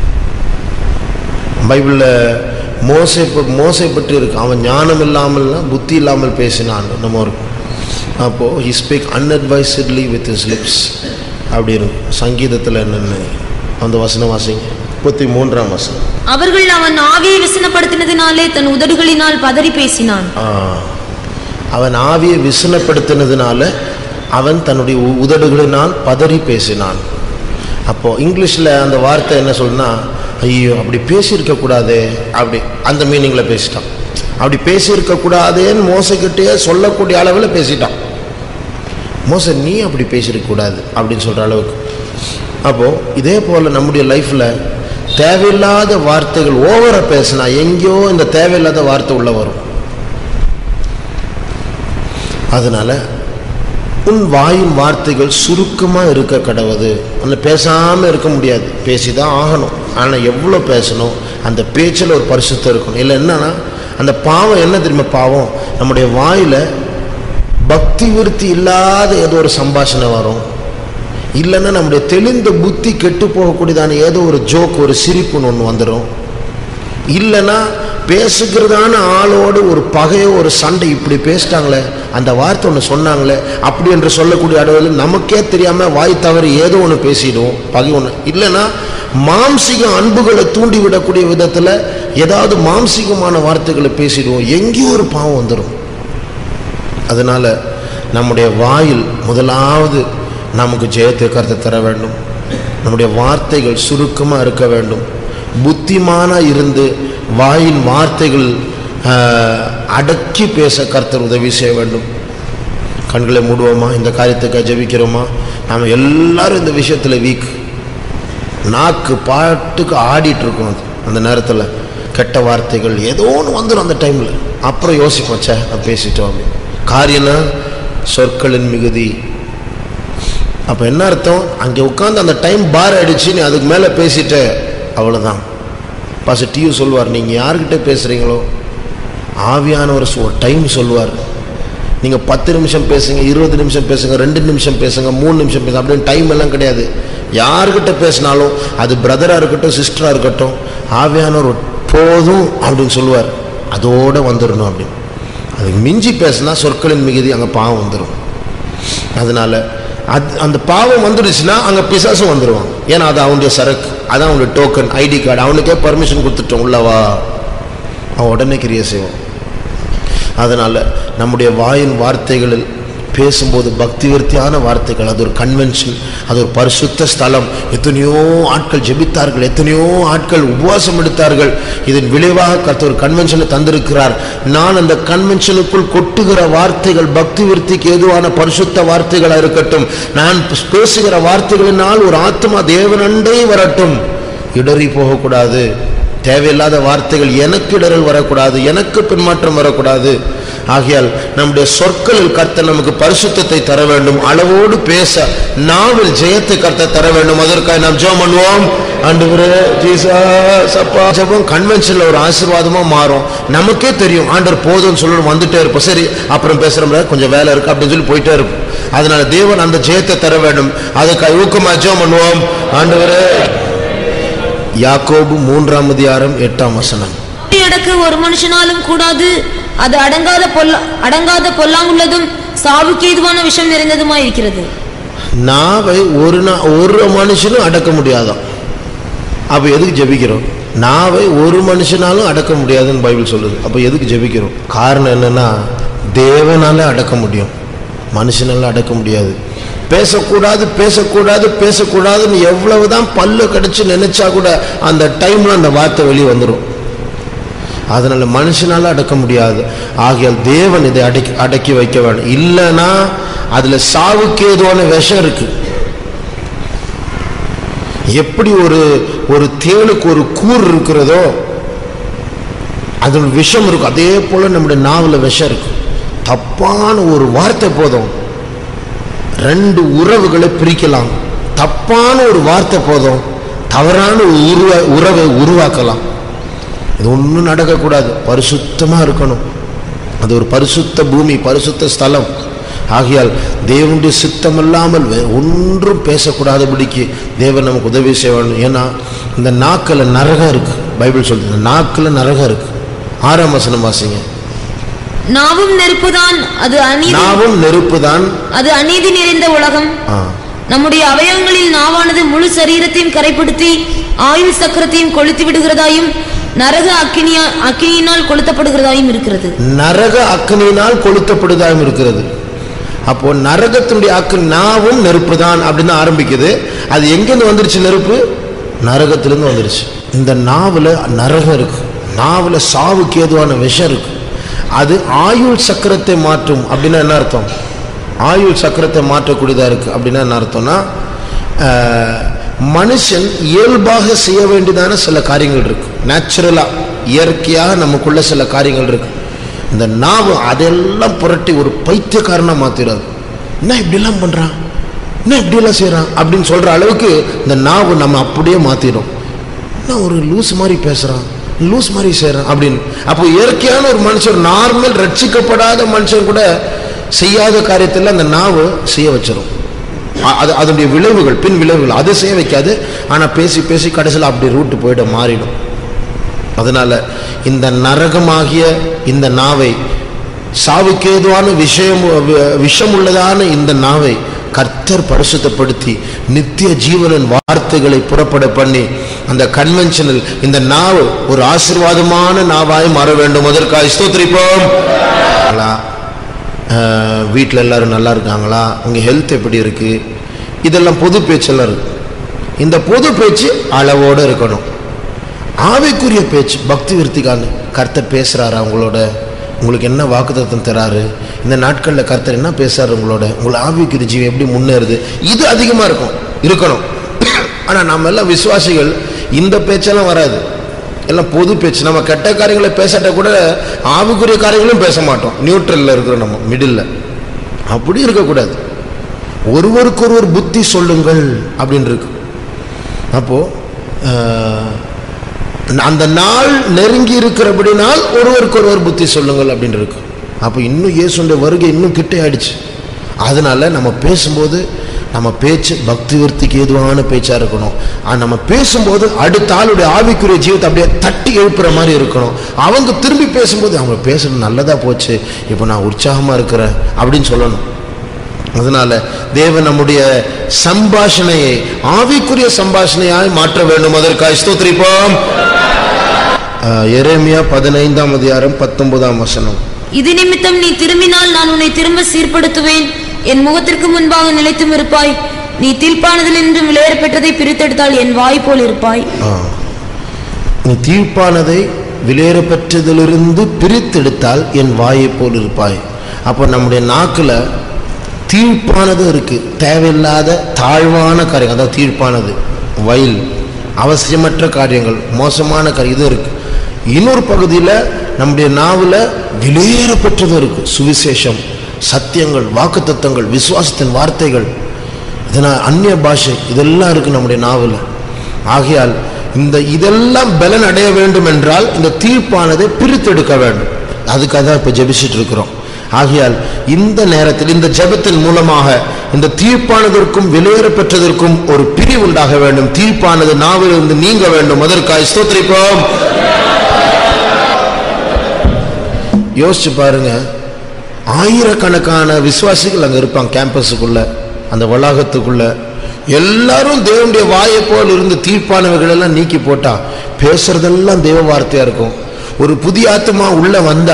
பைபிளில் மோசை ப- மோசை பற்றி இருக்கு அவன் ஞானம் இல்லாமல்னா புத்தி இல்லாமல் பேசினான் நம்ம ஒரு அப்போது he speak unadvisedly with his lips அப்படி இருக்கும் சங்கீதத்தில் என்னென்ன அந்த வசனம் வாசிங்க முப்பத்தி மூன்றாம் வசனம் அவர்கள் அவன் ஆவியை விசனப்படுத்தினதினாலே தன் உதடுகளினால் பதறி பேசினான் ஆ. அவன் ஆவியை விசனப்படுத்தினதுனால அவன் தன்னுடைய உ- உதடுகளினால் பதறி பேசினான் அப்போ இங்கிலீஷில் அந்த வார்த்தை என்ன சொல்லுனா ஐயோ அப்படி பேசியிருக்க கூடாதே அப்படி அந்த மீனிங்கில் பேசிட்டான் அப்படி பேசியிருக்க கூடாதேன்னு மோசக்கிட்டே சொல்லக்கூடிய அளவில் பேசிட்டான் மோச நீ அப்படி பேசியிருக்க கூடாது அப்படின்னு சொல்கிற அளவுக்கு அப்போது இதே போல் நம்முடைய லைஃப்பில் தேவையில்லாத வார்த்தைகள் ஓவராக பேசினா எங்கேயோ இந்த தேவையில்லாத வார்த்தை உள்ள வரும் அதனால உன் வாயின் வார்த்தைகள் சுருக்கமாக இருக்க கடவுது அந்த பேசாமல் இருக்க முடியாது பேசி தான் ஆகணும் ஆனால் எவ்வளோ பேசணும் அந்த பேச்சில் ஒரு பரிசுத்தம் இருக்கணும் இல்லை என்னன்னா அந்த பாவம் என்ன தெரியுமா பாவம் நம்முடைய வாயில் பக்தி விருத்தி இல்லாத ஏதோ ஒரு சம்பாஷணை வரும் இல்லைன்னா நம்முடைய தெளிந்த புத்தி கெட்டு போகக்கூடியதான ஏதோ ஒரு ஜோக் ஒரு சிரிப்புன்னு ஒன்று வந்துடும் இல்லைன்னா பேசுகிறதான ஆளோடு ஒரு பகையோ ஒரு சண்டை இப்படி பேசிட்டாங்களே அந்த வார்த்தை ஒன்று சொன்னாங்களே அப்படி என்று சொல்லக்கூடிய அளவில் நமக்கே தெரியாமல் வாய் தவறி ஏதோ ஒன்று பேசிடுவோம் பகை ஒன்று இல்லைன்னா மாம்சீக அன்புகளை தூண்டி விடக்கூடிய விதத்தில் ஏதாவது மாம்சீகமான வார்த்தைகளை பேசிடுவோம் எங்கேயோ ஒரு பாவம் வந்துடும் அதனால நம்முடைய வாயில் முதலாவது நமக்கு ஜெயத்தை கருத்தை தர வேண்டும் நம்முடைய வார்த்தைகள் சுருக்கமாக இருக்க வேண்டும் புத்திமானாக இருந்து வாயின் வார்த்தைகள் ஆஹ், அடக்கி பேச கர்த்தர் உதவி செய்ய வேண்டும் கண்களை மூடுவோமா இந்த காரியத்துக்காக ஜெபிக்கிறோமா நாம் எல்லாரும் இந்த விஷயத்தில் வீக் நாக்கு பாட்டுக்கு ஆடிட்டு இருக்கும் அது அந்த நேரத்தில் கெட்ட வார்த்தைகள் ஏதோ ஒன்று வந்துடும் அந்த டைமில் அப்புறம் யோசிப்போம் ச்சே நான் பேசிட்டோம் அப்படின்னு காரியம்னா சொற்களின் மிகுதி அப்போ என்ன அர்த்தம் அங்கே உட்காந்து அந்த டைம் பார் அடிச்சு நீ அதுக்கு மேலே பேசிட்ட அவ்வளோதான் பாச டியூ சொல்வார் நீங்கள் யார்கிட்ட பேசுகிறீங்களோ ஆவியானவர் ஒரு டைம் சொல்வார் நீங்கள் பத்து நிமிஷம் பேசுங்க இருபது நிமிஷம் பேசுங்க ரெண்டு நிமிஷம் பேசுங்க மூணு நிமிஷம் பேசுங்க அப்படின்னு டைம் எல்லாம் கிடையாது யார்கிட்ட பேசினாலும் அது பிரதராக இருக்கட்டும் சிஸ்டராக இருக்கட்டும் ஆவியானவர் போதும் அப்படின்னு சொல்லுவார் அதோடு வந்துடணும் அப்படின்னு அதுக்கு மிஞ்சி பேசினா சொற்களின் மிகுதி அங்கே பாவம் வந்துடும் அதனால அது அந்த பாவம் வந்துடுச்சுன்னா அங்கே பிசாசும் வந்துடுவான் ஏன்னா அது அவனுடைய சரக்கு அதான் அவனுடைய டோக்கன் ஐடி கார்டு அவனுக்கே பர்மிஷன் கொடுத்துட்டோம் உள்ளவா அவன் உடனே கிரியை செய்வான் அதனால் நம்முடைய வாயின் வார்த்தைகளில் பேசும்போது பக்தி விருத்தியான வார்த்தைகள் அது ஒரு கன்வென்ஷன் அது ஒரு பரிசுத்த ஸ்தலம் எத்தனையோ ஆட்கள் ஜெபித்தார்கள் எத்தனையோ ஆட்கள் உபவாசம் எடுத்தார்கள் இதன் விளைவாக கர்த்தர் ஒரு கன்வென்ஷனை தந்திருக்கிறார் நான் அந்த கன்வென்ஷனுக்குள் கொட்டுகிற வார்த்தைகள் பக்தி விருத்திக்கு ஏதுவான பரிசுத்த வார்த்தைகளாக இருக்கட்டும் நான் பேசுகிற வார்த்தைகளினால் ஒரு ஆத்மா தேவனண்டை வரட்டும் இடறி போகக்கூடாது தேவையில்லாத வார்த்தைகள் எனக்கு இடரல் வரக்கூடாது எனக்கு பின்மாற்றம் வரக்கூடாது ஆகையால் நம்முடைய சொற்களில் கர்த்தர் நமக்கு பரிசுத்தத்தை தர வேண்டும் அளவோடு பேச நாவில் ஜெயத்தை கர்த்தர் தர வேண்டும் அதற்காக நாம் ஜெபம் பண்ணுவோம் ஆண்டவரே ஜீசஸ் அப்பா ஜெபம் கன்வென்ஷன்ல ஒரு ஆசீர்வாதமா மாறும் நமக்கே தெரியும் ஆண்டவர் போதும்னு சொல்லணும் வந்துட்டே இருப்போம் சரி அப்புறம் பேசுறோம்ல கொஞ்சம் வேலை இருக்கு அப்படின்னு சொல்லி போயிட்டே இருப்போம் அதனால தேவன் அந்த ஜெயத்தை தர வேண்டும் அதுக்காக ஊக்கமா ஜெபம் பண்ணுவோம் ஆண்டவரே யாக்கோபு மூன்றாம் அதிகாரம் எட்டாம் வசனம் அடக்க ஒரு மனுஷனாலும் கூடாது அது அடங்காத பொல்ல அடங்காத பொல்லாங்குள்ளதும் சாவுக்கு ஏதுவான விஷம் நிறைந்ததுமாய் இருக்கிறது நாவை ஒரு நா- ஒரு மனுஷனும் அடக்க முடியாதாம் அப்ப எதுக்கு ஜெபிக்கிறோம் நாவை ஒரு மனுஷனாலும் அடக்க முடியாதுன்னு பைபிள் சொல்லுது அப்ப எதுக்கு ஜெபிக்கிறோம் காரணம் என்னன்னா தேவனால அடக்க முடியும் மனுஷனால அடக்க முடியாது பேசக்கூடாது பேசக்கூடாது பேசக்கூடாதுன்னு எவ்வளவுதான் பல்லு கடிச்சு நினைச்சா கூட அந்த டைம்ல அந்த வார்த்தை வெளியே வந்துடும் அதனால மனுஷனால அடக்க முடியாது ஆகையால் தேவன் இதை அடக்கி அடக்கி வைக்க வேண்டும் இல்லைன்னா அதுல சாவுக்கு ஏதுவான விஷம் இருக்கு எப்படி ஒரு ஒரு தேளுக்கு ஒரு கூர் இருக்கிறதோ அதோட விஷம் இருக்கும் அதே போல நம்முடைய நாவில் விஷம் இருக்கும் தப்பான ஒரு வார்த்தை போதும் ரெண்டு உறவுகளை பிரிக்கலாம் தப்பான ஒரு வார்த்தை போதும் தவறான ஒரு உருவ உறவை உருவாக்கலாம் இது ஒன்றும் நடக்கக்கூடாது பரிசுத்தமாக இருக்கணும் அது ஒரு பரிசுத்த பூமி பரிசுத்த ஸ்தலம் ஆகையால் தேவனுடைய சித்தம் இல்லாமல் வேறு ஒன்றும் பேசக்கூடாதபடிக்கு தேவன் நமக்கு உதவி செய்ய வேண்டும் ஏன்னா இந்த நாக்கில் நரகம் இருக்கு பைபிள் சொல்லுது இந்த நாக்கில் நரகம் இருக்கு ஆறாம் வசனம் வாசிங்க நாவும் நெருப்புதான் அது அநீதி நாவும் நெருப்பு தான் அது அநீதி நிறைந்த உலகம் ஆ நம்முடைய அவயவங்களில் நாவானது முழு சரீரத்தையும் கரைப்படுத்தி ஆயுள் சக்கரத்தையும் கொளுத்தி விடுகிறதாயும் நரக அக்கினியா அக்கினியினால் கொளுத்தப்படுகிறதாயும் இருக்கிறது நரக அக்னியினால் கொளுத்தப்படுதாயும் இருக்கிறது அப்போ நரகத்தினுடைய அக்கு நாவும் நெருப்பு தான் அப்படின்னு ஆரம்பிக்குது அது எங்கேருந்து வந்துருச்சு நெருப்பு நரகத்திலிருந்து வந்துருச்சு இந்த நாவில் நரகம் இருக்கு நாவில் சாவுக்கு ஏதுவான விஷம் இருக்கு அது ஆயுள் சக்கரத்தை மாற்றும் அப்படின்னா என்ன அர்த்தம் ஆயுள் சக்கரத்தை மாற்றக்கூடியதா இருக்கு அப்படின்னா என்ன அர்த்தம்னா ஆஹ், மனுஷன் இயல்பாக செய்ய வேண்டியதான சில காரியங்கள் இருக்கு நேச்சுரலா இயற்கையாக நமக்குள்ள சில காரியங்கள் இருக்கு இந்த நாவு அதெல்லாம் புரட்டி ஒரு பைத்தியக்காரனா மாத்திடாது என்ன இப்படிலாம் பண்றான் என்ன இப்படியெல்லாம் செய்றான் அப்படின்னு சொல்ற அளவுக்கு இந்த நாவு நம்ம அப்படியே மாத்திடும் என்ன ஒரு லூஸ் மாதிரி பேசுறான் லூஸ் மாதிரி செய்றான் அப்படின்னு அப்போ இயற்கையான ஒரு மனுஷன் நார்மல் ரட்சிக்கப்படாத மனுஷன் கூட செய்யாத காரியத்தில் அந்த நாவு செய்ய வச்சிரும் அ- அது அதனுடைய விளைவுகள் பின் விளைவுகள் அதை செய்ய வைக்காது ஆனால் பேசி பேசி கடைசியில் அப்படி ரூட்டு போயிட மாறிடும் அதனால இந்த நரகமாகிய இந்த நாவை சாவுக்கேதுவான விஷயம் வி- விஷமுள்ளதான இந்த நாவை கர்த்தர் பரிசுத்தப்படுத்தி நித்திய ஜீவனின் வார்த்தைகளை புறப்பட பண்ணி அந்த கன்வென்ஷனில் இந்த நாவு ஒரு ஆசீர்வாதமான நாவாய் மாற வேண்டும் அதற்காக ஸ்தோத்திரிப்போம் வீட்டில் எல்லாரும் நல்லா இருக்காங்களா உங்கள் ஹெல்த் எப்படி இருக்கு இதெல்லாம் பொது பேச்செல்லாம் இருக்கு இந்த பொது பேச்சு அளவோடு இருக்கணும் ஆவிக்குரிய பேச்சு பக்தி விருத்திக்கான கர்த்தர் பேசுகிறாரா உங்களோட உங்களுக்கு என்ன வாக்குத்தத்தம் தராரு இந்த நாட்களில் கர்த்தர் என்ன பேசுறாரு உங்களோட உங்களை ஆவிக்குரிய ஜீவன் எப்படி முன்னேறுது இது அதிகமாக இருக்கும் இருக்கணும் ஆனால் நம்ம எல்லாம் விசுவாசிகள் இந்த பேச்செல்லாம் வராது எல்லாம் பொது பேச்சு நம்ம கெட்ட காரியங்களை பேசாட்ட கூட ஆவிக்குரிய காரியங்களும் பேச மாட்டோம் நியூட்ரலில் இருக்கிறோம் நம்ம மிடில் அப்படி இருக்கக்கூடாது ஒருவருக்கொருவர் புத்தி சொல்லுங்கள் அப்படின்னு இருக்கு அப்போ அஹ், அந்த நாள் நெருங்கி இருக்கிறபடினால் ஒருவருக்கு ஒருவர் புத்தி சொல்லுங்கள் அப்படின்னு இருக்கு அப்போ இன்னும் இயேசுடைய வருகை இன்னும் கிட்டே ஆயிடுச்சு அதனால நம்ம பேசும்போது நம்ம பேச்சு பக்தி விருத்திக்கு ஏதுவான பேச்சா இருக்கணும் ஆனா நம்ம பேசும்போது அடுத்த ஆளுடைய ஆவிக்குரிய ஜீவத்தை அப்படியே தட்டி எழுப்புற மாதிரி இருக்கணும் அவங்க திரும்பி பேசும்போது அவங்க பேசுறது நல்லதா போச்சு இப்போ நான் உற்சாகமா இருக்கிறேன் அப்படின்னு சொல்லணும் அதனால தேவன் நம்முடைய சம்பாஷணையை ஆவிக்குரிய சம்பாஷணையாய் மாற்ற வேண்டும் அதற்காக ஸ்தோத்திரிப்போம் ஆஹ், எரேமியா பதினைந்தாம் அதிகாரம் பத்தொன்பதாம் வசனம் இது நிமித்தம் நீ திரும்பினால் நான் உன்னை திரும்ப சீர்படுத்துவேன் என் முகத்திற்கு முன்பாக நிலைத்தும் இருப்பாய் நீ தீர்ப்பானதில் நின்று விளையாட பெற்றதை பிரித்தெடுத்தால் என் வாய் போல் இருப்பாய் ஆ. நீ தீர்ப்பானதை விலையேற பெற்றதிலிருந்து பிரித்தெடுத்தால் என் வாயைப் போல் இருப்பாய் அப்போ நம்முடைய நாக்குல தீர்ப்பானது இருக்கு தேவையில்லாத தாழ்வான காரியங்கள் அதாவது தீர்ப்பானது வயல் அவசியமற்ற காரியங்கள் மோசமான காரியம் இது இருக்கு இன்னொரு பகுதியில் நம்முடைய நாவில் விலையேற பெற்றது இருக்கு சுவிசேஷம் சத்தியங்கள் வாக்குத்தத்தங்கள் விசுவாசத்தின் வார்த்தைகள் இதனால் அந்நிய பாஷை இதெல்லாம் இருக்கு நம்முடைய நாவில் ஆகையால் இந்த இதெல்லாம் பலன் அடைய வேண்டும் என்றால் இந்த தீர்ப்பானதை பிரித்தெடுக்க வேண்டும் அதுக்காக தான் இப்போ ஜெபிச்சுட்டு இருக்கிறோம் ஆகையால் இந்த நேரத்தில் இந்த ஜெபத்தின் மூலமாக இந்த தீர்ப்பானதற்கும் வெளியேற பெற்றதற்கும் ஒரு பிரிவு உண்டாக வேண்டும் தீர்ப்பானது நாவிலிருந்து நீங்க வேண்டும் அதற்காக ஸ்தோத்திரிப்போம் யோசிச்சு பாருங்க ஆயிரக்கணக்கான விசுவாசிகள் அங்க இருப்பாங்க கேம்பஸுக்குள்ள அந்த வளாகத்துக்குள்ள எல்லாரும் தேவனுடைய வாயை போல் இருந்து தீர்ப்பானவைகள் எல்லாம் நீக்கி போட்டா பேசுறதெல்லாம் தேவ வார்த்தையா இருக்கும் ஒரு புதிய ஆத்மா உள்ள வந்தா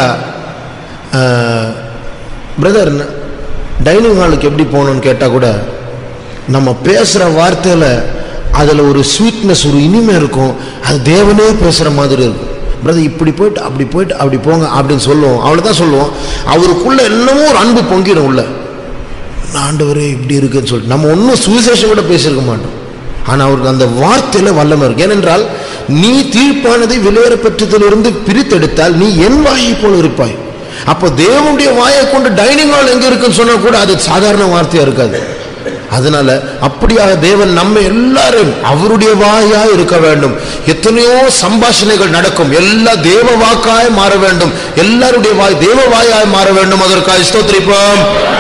பிரதர் டைனிங் ஹாலுக்கு எப்படி போகணும்னு கேட்டா கூட நம்ம பேசுற வார்த்தையில அதுல ஒரு ஸ்வீட்னஸ் ஒரு இனிமை இருக்கும் அது தேவனே பேசுற மாதிரி இருக்கும் பிரதர் இப்படி போயிட்டு அப்படி போயிட்டு அப்படி போங்க அப்படின்னு சொல்லுவோம் அவ்வளவுதான் சொல்லுவோம் அவருக்குள்ள என்னமோ ஒரு அன்பு பொங்கிடும் உள்ள ஆண்டவரே இப்படி இருக்குன்னு சொல்லிட்டு நம்ம ஒன்றும் சுவிசேஷம் கூட பேசியிருக்க மாட்டோம் ஆனா அவருக்கு அந்த வார்த்தையில வல்லமை இருக்கு ஏனென்றால் நீ தீர்ப்பானதை விலையேற பெற்றதிலிருந்து பிரித்தெடுத்தால் நீ என் வாயை போல் இருப்பாய் அப்போ தேவனுடைய வாயை கொண்டு டைனிங் ஹால் எங்க இருக்குன்னு சொன்னா கூட அது சாதாரண வார்த்தையா இருக்காது அதனால அப்படியாக தேவன் நம்ம எல்லாரும் அவருடைய வாயாய் இருக்க வேண்டும் எத்தனையோ சம்பாஷணைகள் நடக்கும் எல்லா தேவ வாக்காய் மாற வேண்டும் எல்லாருடைய வாய் தேவ வாயாய் மாற வேண்டும் அதற்காக ஸ்தோத்திரிப்போம்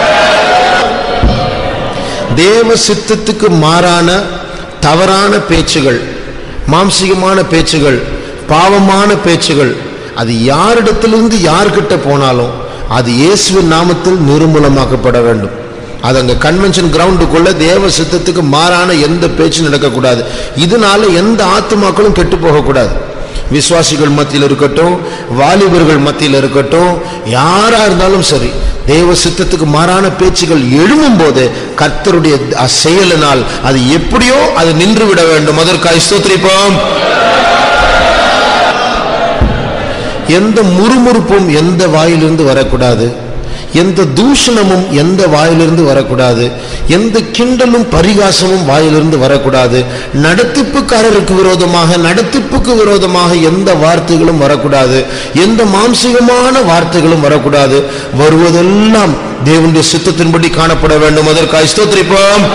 தேவ சித்தத்துக்கு மாறான தவறான பேச்சுகள் மாம்சீகமான பேச்சுகள் பாவமான பேச்சுகள் அது யாரிடத்திலிருந்து யார்கிட்ட போனாலும் அது இயேசுவின் நாமத்தில் நிர்மூலமாக்கப்பட வேண்டும் அது அங்க கன்வென்ஷன் கிரவுண்டுக்குள்ள தேவ சித்தத்துக்கு மாறான எந்த பேச்சும் நடக்கக்கூடாது இதனால எந்த ஆத்துமாக்களும் கெட்டு போகக்கூடாது விசுவாசிகள் மத்தியில் இருக்கட்டும் வாலிபர்கள் மத்தியில் இருக்கட்டும் யாரா இருந்தாலும் சரி தேவ சித்தத்துக்கு மாறான பேச்சுகள் எழும்பும் போது கர்த்தருடைய அ- செயலினால் அது எப்படியோ அது நின்று விட வேண்டும் அதற்காக ஸ்தோத்திரிப்போம் எந்த முறுமுறுப்பும் எந்த வாயிலிருந்து வரக்கூடாது எந்த தூஷணமும் எந்த வாயிலிருந்து வரக்கூடாது எந்த கிண்டலும் பரிகாசமும் வாயிலிருந்து வரக்கூடாது நடத்திப்புக்காரருக்கு விரோதமாக நடத்திப்புக்கு விரோதமாக எந்த வார்த்தைகளும் வரக்கூடாது எந்த மாம்சீகமான வார்த்தைகளும் வரக்கூடாது வருவதெல்லாம் தேவனுடைய சித்தத்தின்படி காணப்பட வேண்டும் அதற்காக ஸ்தோத்திரிப்போம்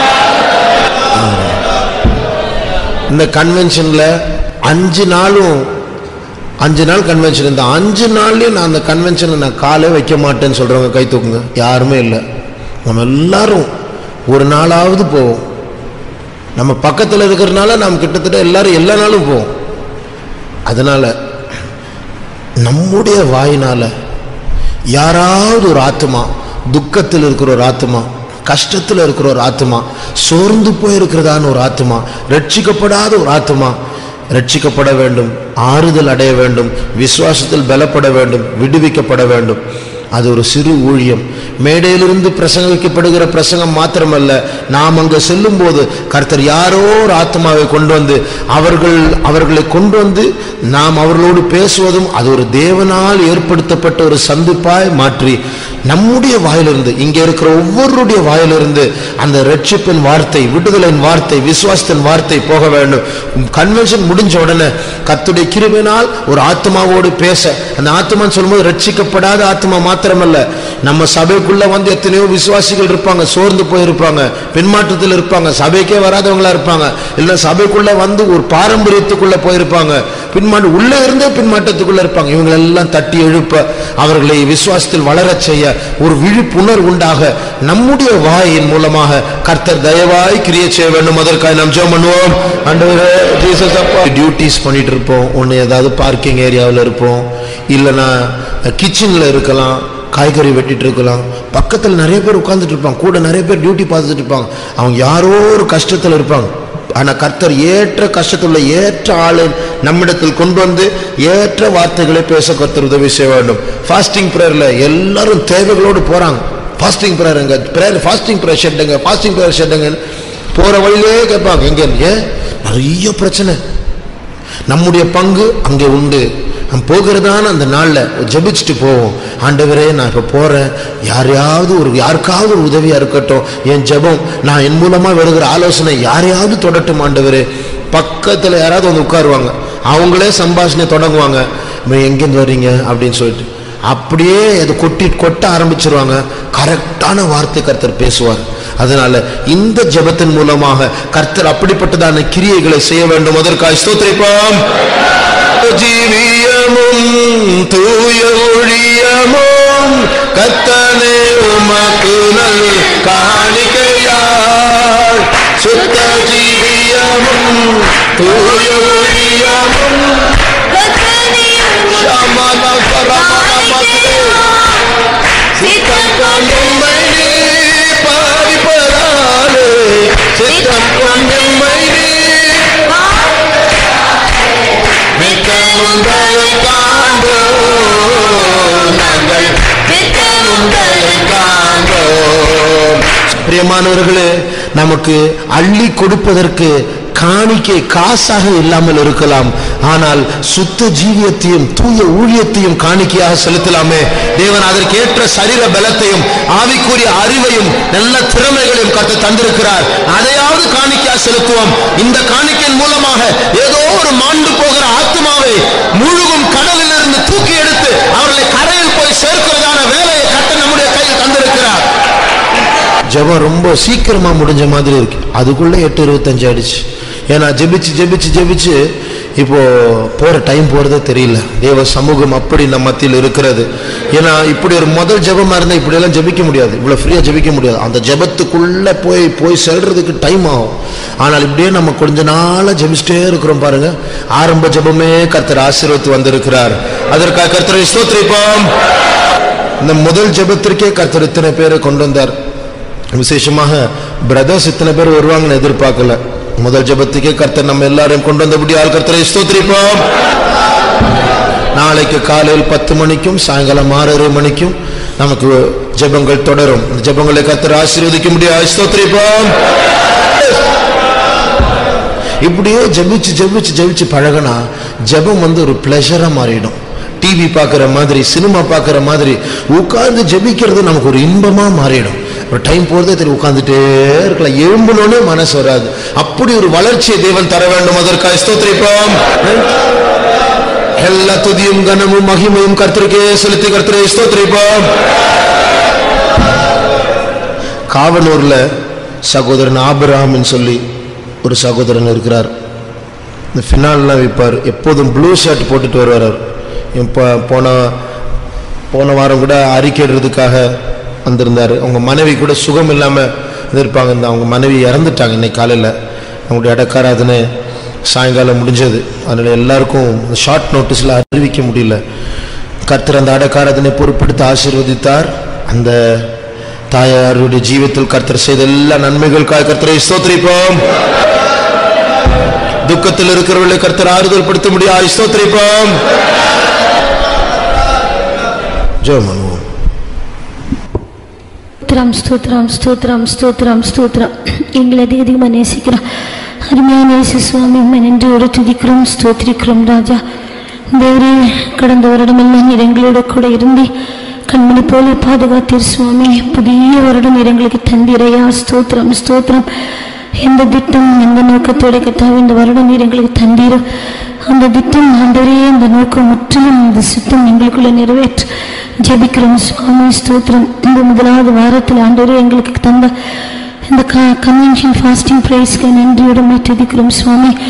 இந்த கன்வென்ஷன்ல அஞ்சு நாளும் அஞ்சு நாள் கன்வென்ஷன் இந்த அஞ்சு நாள்லயும் நான் அந்த கன்வென்ஷனில் நான் காலே வைக்க மாட்டேன்னு சொல்றவங்க கை தூக்குங்க யாருமே இல்லை நம்ம எல்லாரும் ஒரு நாளாவது போவோம் நம்ம பக்கத்தில் இருக்கிறனால நாம் கிட்டத்தட்ட எல்லாரும் எல்லா நாளும் போவோம் அதனால நம்முடைய வாயினால யாராவது ஒரு ஆத்மா துக்கத்தில் இருக்கிற ஒரு ஆத்மா கஷ்டத்தில் இருக்கிற ஒரு ஆத்மா சோர்ந்து போயிருக்கிறதான ஒரு ஆத்மா ரட்சிக்கப்படாத ஒரு ஆத்மா ரட்சிக்கப்பட வேண்டும் ஆறுதல் அடைய வேண்டும் விசுவாசத்தில் பலப்பட வேண்டும் விடுவிக்கப்பட வேண்டும் அது ஒரு சிறு ஊழியம் மேடையிலிருந்து பிரசங்கிக்கப்படுகிற பிரசங்கம் மாத்திரமல்ல நாம் அங்கு செல்லும் போது கர்த்தர் யாரோ ஒரு ஆத்மாவை கொண்டு வந்து அவர்கள் அவர்களை கொண்டு வந்து நாம் அவர்களோடு பேசுவதும் அது ஒரு தேவனால் ஏற்படுத்தப்பட்ட ஒரு சந்திப்பாய் மாற்றி நம்முடைய வாயிலிருந்து இங்கே இருக்கிற ஒவ்வொருடைய வாயிலிருந்து அந்த ரட்சிப்பின் வார்த்தை விடுதலின் வார்த்தை விசுவாசத்தின் வார்த்தை போக வேண்டும் கன்வென்ஷன் முடிஞ்ச உடனே கர்த்தருடைய கிருபினால் ஒரு ஆத்மாவோடு பேச அந்த ஆத்மான்னு சொல்லும்போது ரட்சிக்கப்படாத ஆத்மா மாத்திரமல்ல நம்ம சபைக்குள்ள வந்து எத்தனையோ விசுவாசிகள் இருப்பாங்க சோர்ந்து போயிருப்பாங்க பின்மாற்றத்தில் இருப்பாங்க சபைக்கே வராதவங்களா இருப்பாங்க இல்ல சபைக்குள்ள வந்து ஒரு பாரம்பரியத்துக்குள்ள போயிருப்பாங்க பின்மாட்டு உள்ளே இருந்தே பின்மாட்டத்துக்குள்ள இருப்பாங்க இவங்களெல்லாம் தட்டி எழுப்ப அவர்களை விசுவாசத்தில் வளரச் செய்ய ஒரு விழிப்புணர்வு உண்டாக நம்முடைய வாயின் மூலமாக கர்த்தர் தயவாய் கிரியை செய்ய வேண்டும் அதற்காக நாம் ஜெபம் பண்ணுவோம் ஆண்டவரே ஜீசஸ் அப்பா டியூட்டிஸ் பண்ணிட்டு இருப்போம் ஒன்று ஏதாவது பார்க்கிங் ஏரியாவில் இருப்போம் இல்லைன்னா கிச்சனில் இருக்கலாம் காய்கறி வெட்டிட்டு இருக்கலாம் பக்கத்தில் நிறைய பேர் உட்கார்ந்துட்டு இருப்பாங்க கூட நிறைய பேர் டியூட்டி பார்த்துட்டு இருப்பாங்க அவங்க யாரோ ஒரு கஷ்டத்தில் இருப்பாங்க ஆனால் கர்த்தர் ஏற்ற கஷ்டத்துள்ள ஏற்ற ஆளை நம்மிடத்தில் கொண்டு வந்து ஏற்ற வார்த்தைகளை பேச கர்த்தர் உதவி செய்ய வேண்டும் ஃபாஸ்டிங் ப்ரேயரில் எல்லாரும் தேவைகளோடு போகிறாங்க ஃபாஸ்டிங் ப்ரேயர் எங்க ப்ரேயர் ஃபாஸ்டிங் ப்ரேயர் ஷெட்டுங்க ஃபாஸ்டிங் ப்ரேயர் ஷெட்டுங்க போகிற வழியிலே கேட்பாங்க எங்க ஏன் நிறைய பிரச்சனை நம்முடைய பங்கு அங்கே உண்டு நம்ம போகிறதான அந்த நாளில் ஜெபிச்சுட்டு போவோம் ஆண்டவரே நான் இப்போ போகிறேன் யாரையாவது ஒரு யாருக்காவது ஒரு உதவியாக இருக்கட்டும் என் ஜெபம் நான் என் மூலமாக வருகிற ஆலோசனை யாரையாவது தொடட்டும் ஆண்டவரே பக்கத்தில் யாராவது வந்து உட்காருவாங்க அவங்களே சம்பாஷணை தொடங்குவாங்க "இவன் எங்கேருந்து வர்றீங்க அப்படின்னு சொல்லிட்டு அப்படியே அது கொட்டி கொட்ட ஆரம்பிச்சிருவாங்க கரெக்டான வார்த்தை கர்த்தர் பேசுவார் அதனால இந்த ஜெபத்தின் மூலமாக கர்த்தர் அப்படிப்பட்டதான கிரியைகளை செய்ய வேண்டும் அதற்காக ஸ்தோத்திரிப்போம் ஜீவியமும் தூய ஒழியமும் கத்தனே உமக்கு நல் காணிக்கையாள் சுத்த ஜீவியமும் தூய ஒழியமும் சமண பரமணமத்தே சித்தம் கொண்டும்மை நீ பாதிப்பதாலே சித்தம் கொண்டும்மை நீ மிக்க உங்களை காண்போம் நாங்கள் உங்களை காண்போம் பிரியமானவர்களே நமக்கு அள்ளி கொடுப்பதற்கு காணிக்கை காசாக இல்லாமல் இருக்கலாம் ஆனால் சுத்த ஜீவியத்தையும் தூய ஊழியத்தையும் காணிக்கையாக செலுத்தலாமே தேவன் அதற்கேற்ற சரீர பலத்தையும் ஆவிக்குரிய அறிவையும் நல்ல திறமைகளையும் கத்து தந்திருக்கிறார் அதையாவது காணிக்கையாக செலுத்துவோம் இந்த காணிக்கையின் மூலமாக ஏதோ ஒரு மாண்டு போகிற ஆத்மாவை முழுகும் கடலிலிருந்து தூக்கி எடுத்து அவர்களை கரையில் போய் சேர்க்கிறதான வேலையை கத்த நம்முடைய கையில் தந்திருக்கிறார் ஜெபம் ரொம்ப சீக்கிரமா முடிஞ்ச மாதிரி இருக்கு அதுக்குள்ள எட்டு இருபத்தஞ்சு ஆயிடுச்சு ஏன்னா ஜெபிச்சு ஜெபிச்சு ஜெபிச்சு இப்போ போற டைம் போறதே தெரியல தேவ சமூகம் அப்படி நம்ம மத்தியில் இருக்கிறது ஏன்னா இப்படி ஒரு முதல் ஜெபமா இருந்தா இப்படி எல்லாம் ஜெபிக்க முடியாது இவ்வளவு ஃப்ரீயா ஜெபிக்க முடியாது அந்த ஜெபத்துக்குள்ள போய் போய் செல்றதுக்கு டைம் ஆகும் ஆனால் இப்படியே நம்ம கொஞ்ச நாளா ஜெபிச்சுட்டே இருக்கிறோம் பாருங்க ஆரம்ப ஜெபமே கர்த்தர் ஆசீர்வத்து வந்திருக்கிறார் அதற்காக கர்த்தரை ஸ்தோத்திரிப்போம் இந்த முதல் ஜெபத்திற்கே கர்த்தர் இத்தனை பேரை கொண்டு வந்தார் விசேஷமாக பிரதர்ஸ் இத்தனை பேர் வருவாங்கன்னு எதிர்பார்க்கல முதல் ஜெபத்துக்கே கர்த்தர் நம்ம எல்லாரையும் கொண்டு வந்தபடியால் கர்த்தரை ஸ்தோத்திரிப்போம் நாளைக்கு காலையில் பத்து மணிக்கும் சாயங்காலம் ஆறரை மணிக்கும் நமக்கு ஜெபங்கள் தொடரும் இந்த ஜெபங்களை கர்த்தர் ஆசீர்வதிக்க முடியாது ஸ்தோத்திரிப்போம் இப்படியே ஜெபிச்சு ஜெபிச்சு ஜெபிச்சு பழகினா ஜெபம் வந்து ஒரு பிளஷரா மாறிடும் டிவி பார்க்குற மாதிரி சினிமா பார்க்குற மாதிரி உட்கார்ந்து ஜெபிக்கிறது நமக்கு ஒரு இன்பமா மாறிடும் ஒரு டைம் போகிறதே தெரியும் உட்கார்ந்துட்டே இருக்கலாம் எழும்பணும்னு மனசு வராது அப்படி ஒரு வளர்ச்சியை தேவன் தர வேண்டும் அதற்காக ஸ்தோத்திரிப்போம் எல்லா துதியும் கனமும் மகிமையும் கர்த்தருக்கே செலுத்தி கர்த்தரை ஸ்தோத்திரிப்போம் காவனூர்ல சகோதரன் ஆபிரகாம்னு சொல்லி ஒரு சகோதரன் இருக்கிறார் இந்த ஃபினால்லாம் விற்பார் எப்போதும் ப்ளூ ஷர்ட் போட்டுட்டு வருவார் அவர் இப்போ போன போன வாரம் கூட அறிக்கையிடுறதுக்காக வந்திருந்தார் அவங்க மனைவி கூட சுகம் இல்லாமல் இருப்பாங்க இந்த அவங்க மனைவி இறந்துட்டாங்க இன்னைக்கு காலையில் அவங்களுடைய இடக்காராதுன்னு சாயங்காலம் முடிஞ்சது அதனால் எல்லாருக்கும் ஷார்ட் நோட்டீஸில் அறிவிக்க முடியல கர்த்தர் அந்த அடக்காரதனை பொறுப்பெடுத்து ஆசீர்வதித்தார் அந்த தாயாருடைய ஜீவித்தில் கர்த்தர் செய்த எல்லா நன்மைகளுக்காக கர்த்தரை ஸ்தோத்திரிப்போம் துக்கத்தில் இருக்கிறவர்களை கர்த்தர் ஆறுதல் படுத்த முடியாது ஸ்தோத்திரிப்போம் ஜெபம் பண்ணுவோம் ஸ்தோத்திரம் ஸ்தோத்திரம் ஸ்தோத்திரம் ஸ்தோத்திரம் ஸ்தோத்திரம் எங்களை அதிக அதிகமாக நேசிக்கிறோம் அருமையான இயேசு சுவாமி உம்மை நன்றியோடு துதிக்கிறோம் ஸ்தோத்திரிக்கிறோம் ராஜா தேவரே கடந்த வருடமெல்லாம் நீர் எங்களோட கூட இருந்து கண்மணி போல பாதுகாத்தீர் சுவாமி புதிய வருடம் நீர் எங்களுக்கு தந்திரையா ஸ்தோத்திரம் ஸ்தோத்திரம் எந்த திட்டம் எந்த நோக்கத்தோட கத்தாவே இந்த வருடம் நீர் எங்களுக்கு தந்தீரோ அந்த திட்டம் ஆண்டவரே அந்த நோக்கம் முற்றிலும் இந்த சித்தம் எங்களுக்குள்ள நிறைவேற்று ஜெபிக்கிறோம் சுவாமி ஸ்தோத்திரம் இந்த முதலாவது வாரத்தில் ஆண்டவரே எங்களுக்கு தந்த இந்த கன்வென்ஷன் ஃபாஸ்டிங் ப்ரைஸ்க்கு நன்றியுடன் துதிக்கிறோம் சுவாமி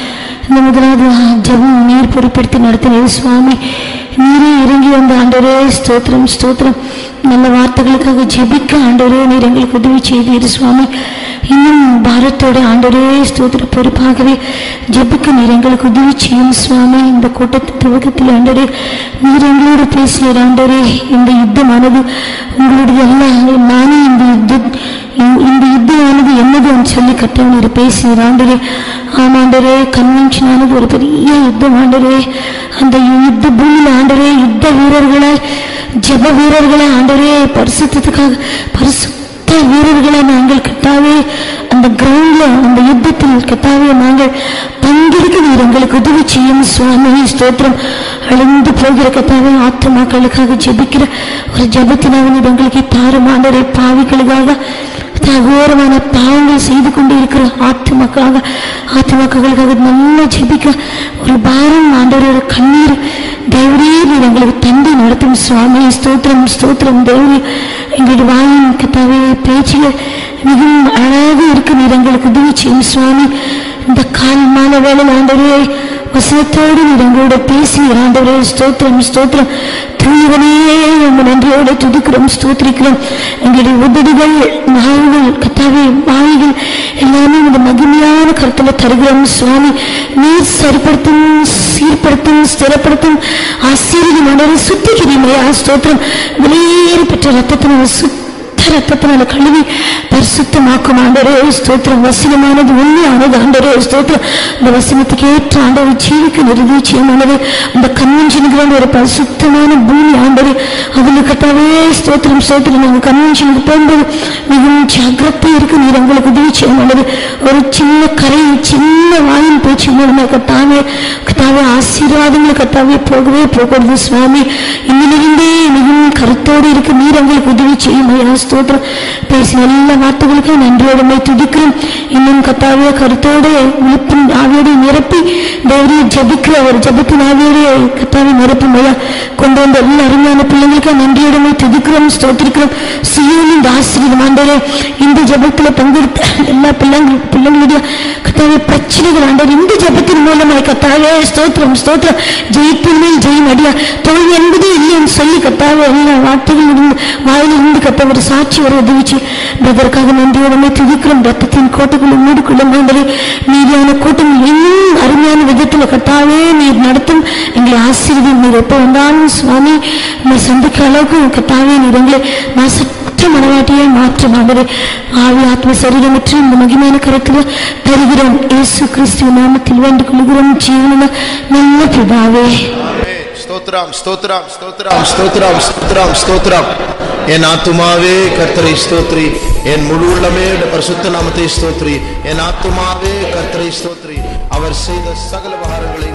இந்த முதலாவது ஜெபம் நீர் பொறுப்படுத்தி நடத்தினது சுவாமி நீரே இறங்கி வந்த ஆண்டவரே ஸ்தோத்திரம் ஸ்தோத்திரம் நல்ல வார்த்தைகளுக்காக ஜெபிக்க ஆண்டவரே நீர் எங்களுக்கு உதவி செய்தீர் சுவாமி இன்னும் பாரத்தோட ஆண்டவரே ஸ்தோத்திர பொறுப்பாகவே ஜெபிக்க நீர் எங்களுக்கு உதவி செய்யும் சுவாமி இந்த கூட்டத்து துவக்கத்தில் ஆண்டவரே நீர் எங்களோடு பேசியர் ஆண்டவரே இந்த யுத்தமானது உங்களுடைய அல்ல நானே இந்த யுத்த இந்த யுத்தமானது என்னதுன்னு சொல்லி கட்டவன் நீர் பேசியர் ஆண்டவரே ஆமாண்டரே கன்வென்ஷன் ஆனது ஒரு பெரிய யுத்தம் ஆண்டரே அந்த யுத்த பூமியில் ஆண்டரே யுத்த வீரர்களை ஜெப வீரர்களை ஆண்டரே பரிசுத்தத்துக்காக பரிசுத்த வீரர்களை நாங்கள் கட்டாவே அந்த கிரவுண்ட்ல அந்த யுத்தத்தில் கட்டாவே நாங்கள் பங்கெடுக்க நீர் எங்களுக்கு உதவி செய்யும் சுவாமி ஸ்தோத்திரம் அழிந்து போகிற கத்தாவே ஆத்மாக்களுக்காக ஜெபிக்கிற ஒரு ஜெபத்தினாக நீர் எங்களுக்கு தாரும் ஆண்டரே பாவிகளுக்காக தகோரமான பாவங்கள் செய்து கொண்டு இருக்கிற ஆத்துமக்காக ஆத்துமக்களுக்காக நல்லா ஜெபிக்க ஒரு பாரம் ஆண்டவரோட கண்ணீர் தேவரே நீர் எங்களுக்கு தந்தை நடத்தும் சுவாமி ஸ்தோத்திரம் ஸ்தோத்திரம் தேவரே எங்களுடைய வாயின் கத்தாவே பேச்சுகள் மிகவும் அழகாக இருக்கு நீர் எங்களுக்கு உதவி செய்யும் சுவாமி இந்த காலமான வேலை ஆண்டவரே வசனத்தோடு நீர் எங்களோட பேசி ஆண்டவரே ஸ்தோத்திரம் ஸ்தோத்திரம் தூயவனே உங்க நன்றியோடு துதிக்கிறோம் ஸ்தோத்திரிக்கிறோம் எங்களுடைய உதடுகள் நாவுகள் கத்தாவே வாய்கள் எல்லாமே இந்த மகிமையான கருத்துல தருகிறோம் சுவாமி நீர் சரிப்படுத்தும் சீர்படுத்தும் ஸ்திரப்படுத்தும் ஆசீர்வதி மன்னரை சுத்திக்கிறீமையா ஸ்தோத்திரம் வெளியேறி பெற்ற ரத்தத்தினால் சுத்த ரத்தத்தினால கழுவி பரிசுத்தமாக்கும் ஆண்டரே ஸ்தோத்திரம் வசனமானது உண்மையானது ஆண்டரே ஸ்தோத்திரம் இந்த வசனத்துக்கு ஏற்ற ஆண்டவர் ஜீவிக்க நிர்தீச்சியமானது அந்த கன்வென்ஷனுக்கு ஒரு பரிசுத்தமான பூமி ஆண்டரே அதில் கட்டாவே ஸ்தோத்திரம் ஸ்தோத்திரம் நாங்கள் கன்வென்ஷனுக்கு போகும்போது மிகவும் ஜாக்கிரதை இருக்கு நீர் எங்களுக்கு உதவி செய்யமானது ஒரு சின்ன கரை சின்ன வாயின் பேச்சு மூலமாக கட்டாவே கட்டாவே ஆசீர்வாதங்கள் கட்டாவே போகவே போகிறது சுவாமி இன்னிலிருந்தே மிகவும் கருத்தோடு இருக்கு நீர் எங்களுக்கு உதவி செய்யும் ஐயா ஸ்தோத்திரம் பேசின எல்லா வார்த்தைகளுக்கும் நன்றியோடுமை துதிக்கிறோம் இன்னும் கத்தாவிய கருத்தோடு விழிப்பின் ஆவியோடு நிரப்பி தேவரையை ஜபிக்கிற ஒரு ஜபத்தின் ஆவியோடு கத்தாவை நிரப்பும் ஐயா கொண்டு வந்த எல்லா அருமையான பிள்ளைங்களுக்கும் நன்றியோடுமை துதிக்கிறோம் ஸ்தோத்திரிக்கிறோம் சியோனின் இந்த ஆசிரியர் ஆண்டவரே இந்த ஜபத்துல பங்கெடுத்த எல்லா பிள்ளைங்கள் பிள்ளைங்களுடைய கத்தாவே பிரச்சனைகள் ஆண்டவர் இந்த ஜபத்தின் மூலமாய் கத்தாவே ஸ்தோத்திரம் ஸ்தோத்திரம் ஜெயிப்பின் மேல் ஜெயம் அடியா தோல்வி என்பதே இல்லைன்னு சொல்லி கத்தாவே எல்லா வார்த்தைகள் இருந்து வாயில் இருந்து கத்த ஒரு சாட்சி ஒரு உதவிச்சு பிரதற்காக நன்றியோடமே துதிக்கிறோம் ரத்தத்தின் கோட்டைகளை மூடிக்கொள்ளும் ஆண்டவரே நீதியான கூட்டம் இன்னும் அருமையான விதத்தில் கத்தாவே நீர் நடத்தும் எங்களை ஆசீர்வதி நீர் எப்போ வந்தாலும் சுவாமி உங்களை சந்திக்க அளவுக்கு கத்தாவே நீர் எங்களை மாசற்ற மனவாட்டியை மாற்றும் ஆண்டவரே ஆவி ஆத்ம சரீரமற்ற இந்த மகிமையான கருத்தில் தருகிறோம் இயேசு கிறிஸ்துவ நாமத்தில் வேண்டிக் கொள்கிறோம் ஜீவன நல்ல பிதாவே ஸ்தோத்ரம் ஸ்தோத்ரம் ஸ்தோத்ரம் ஸ்தோத்ரம் ஸ்தோத்ரம் ஸ்தோத்ரம் என் ஆத்துமாவே கர்த்தரை ஸ்தோத்ரி என் முழு உள்ளமே உடைய பரிசுத்த நாமத்தை ஸ்தோத்ரி என் ஆத்துமாவே கர்த்தரை ஸ்தோத்ரி அவர் செய்த சகல உபகாரங்களை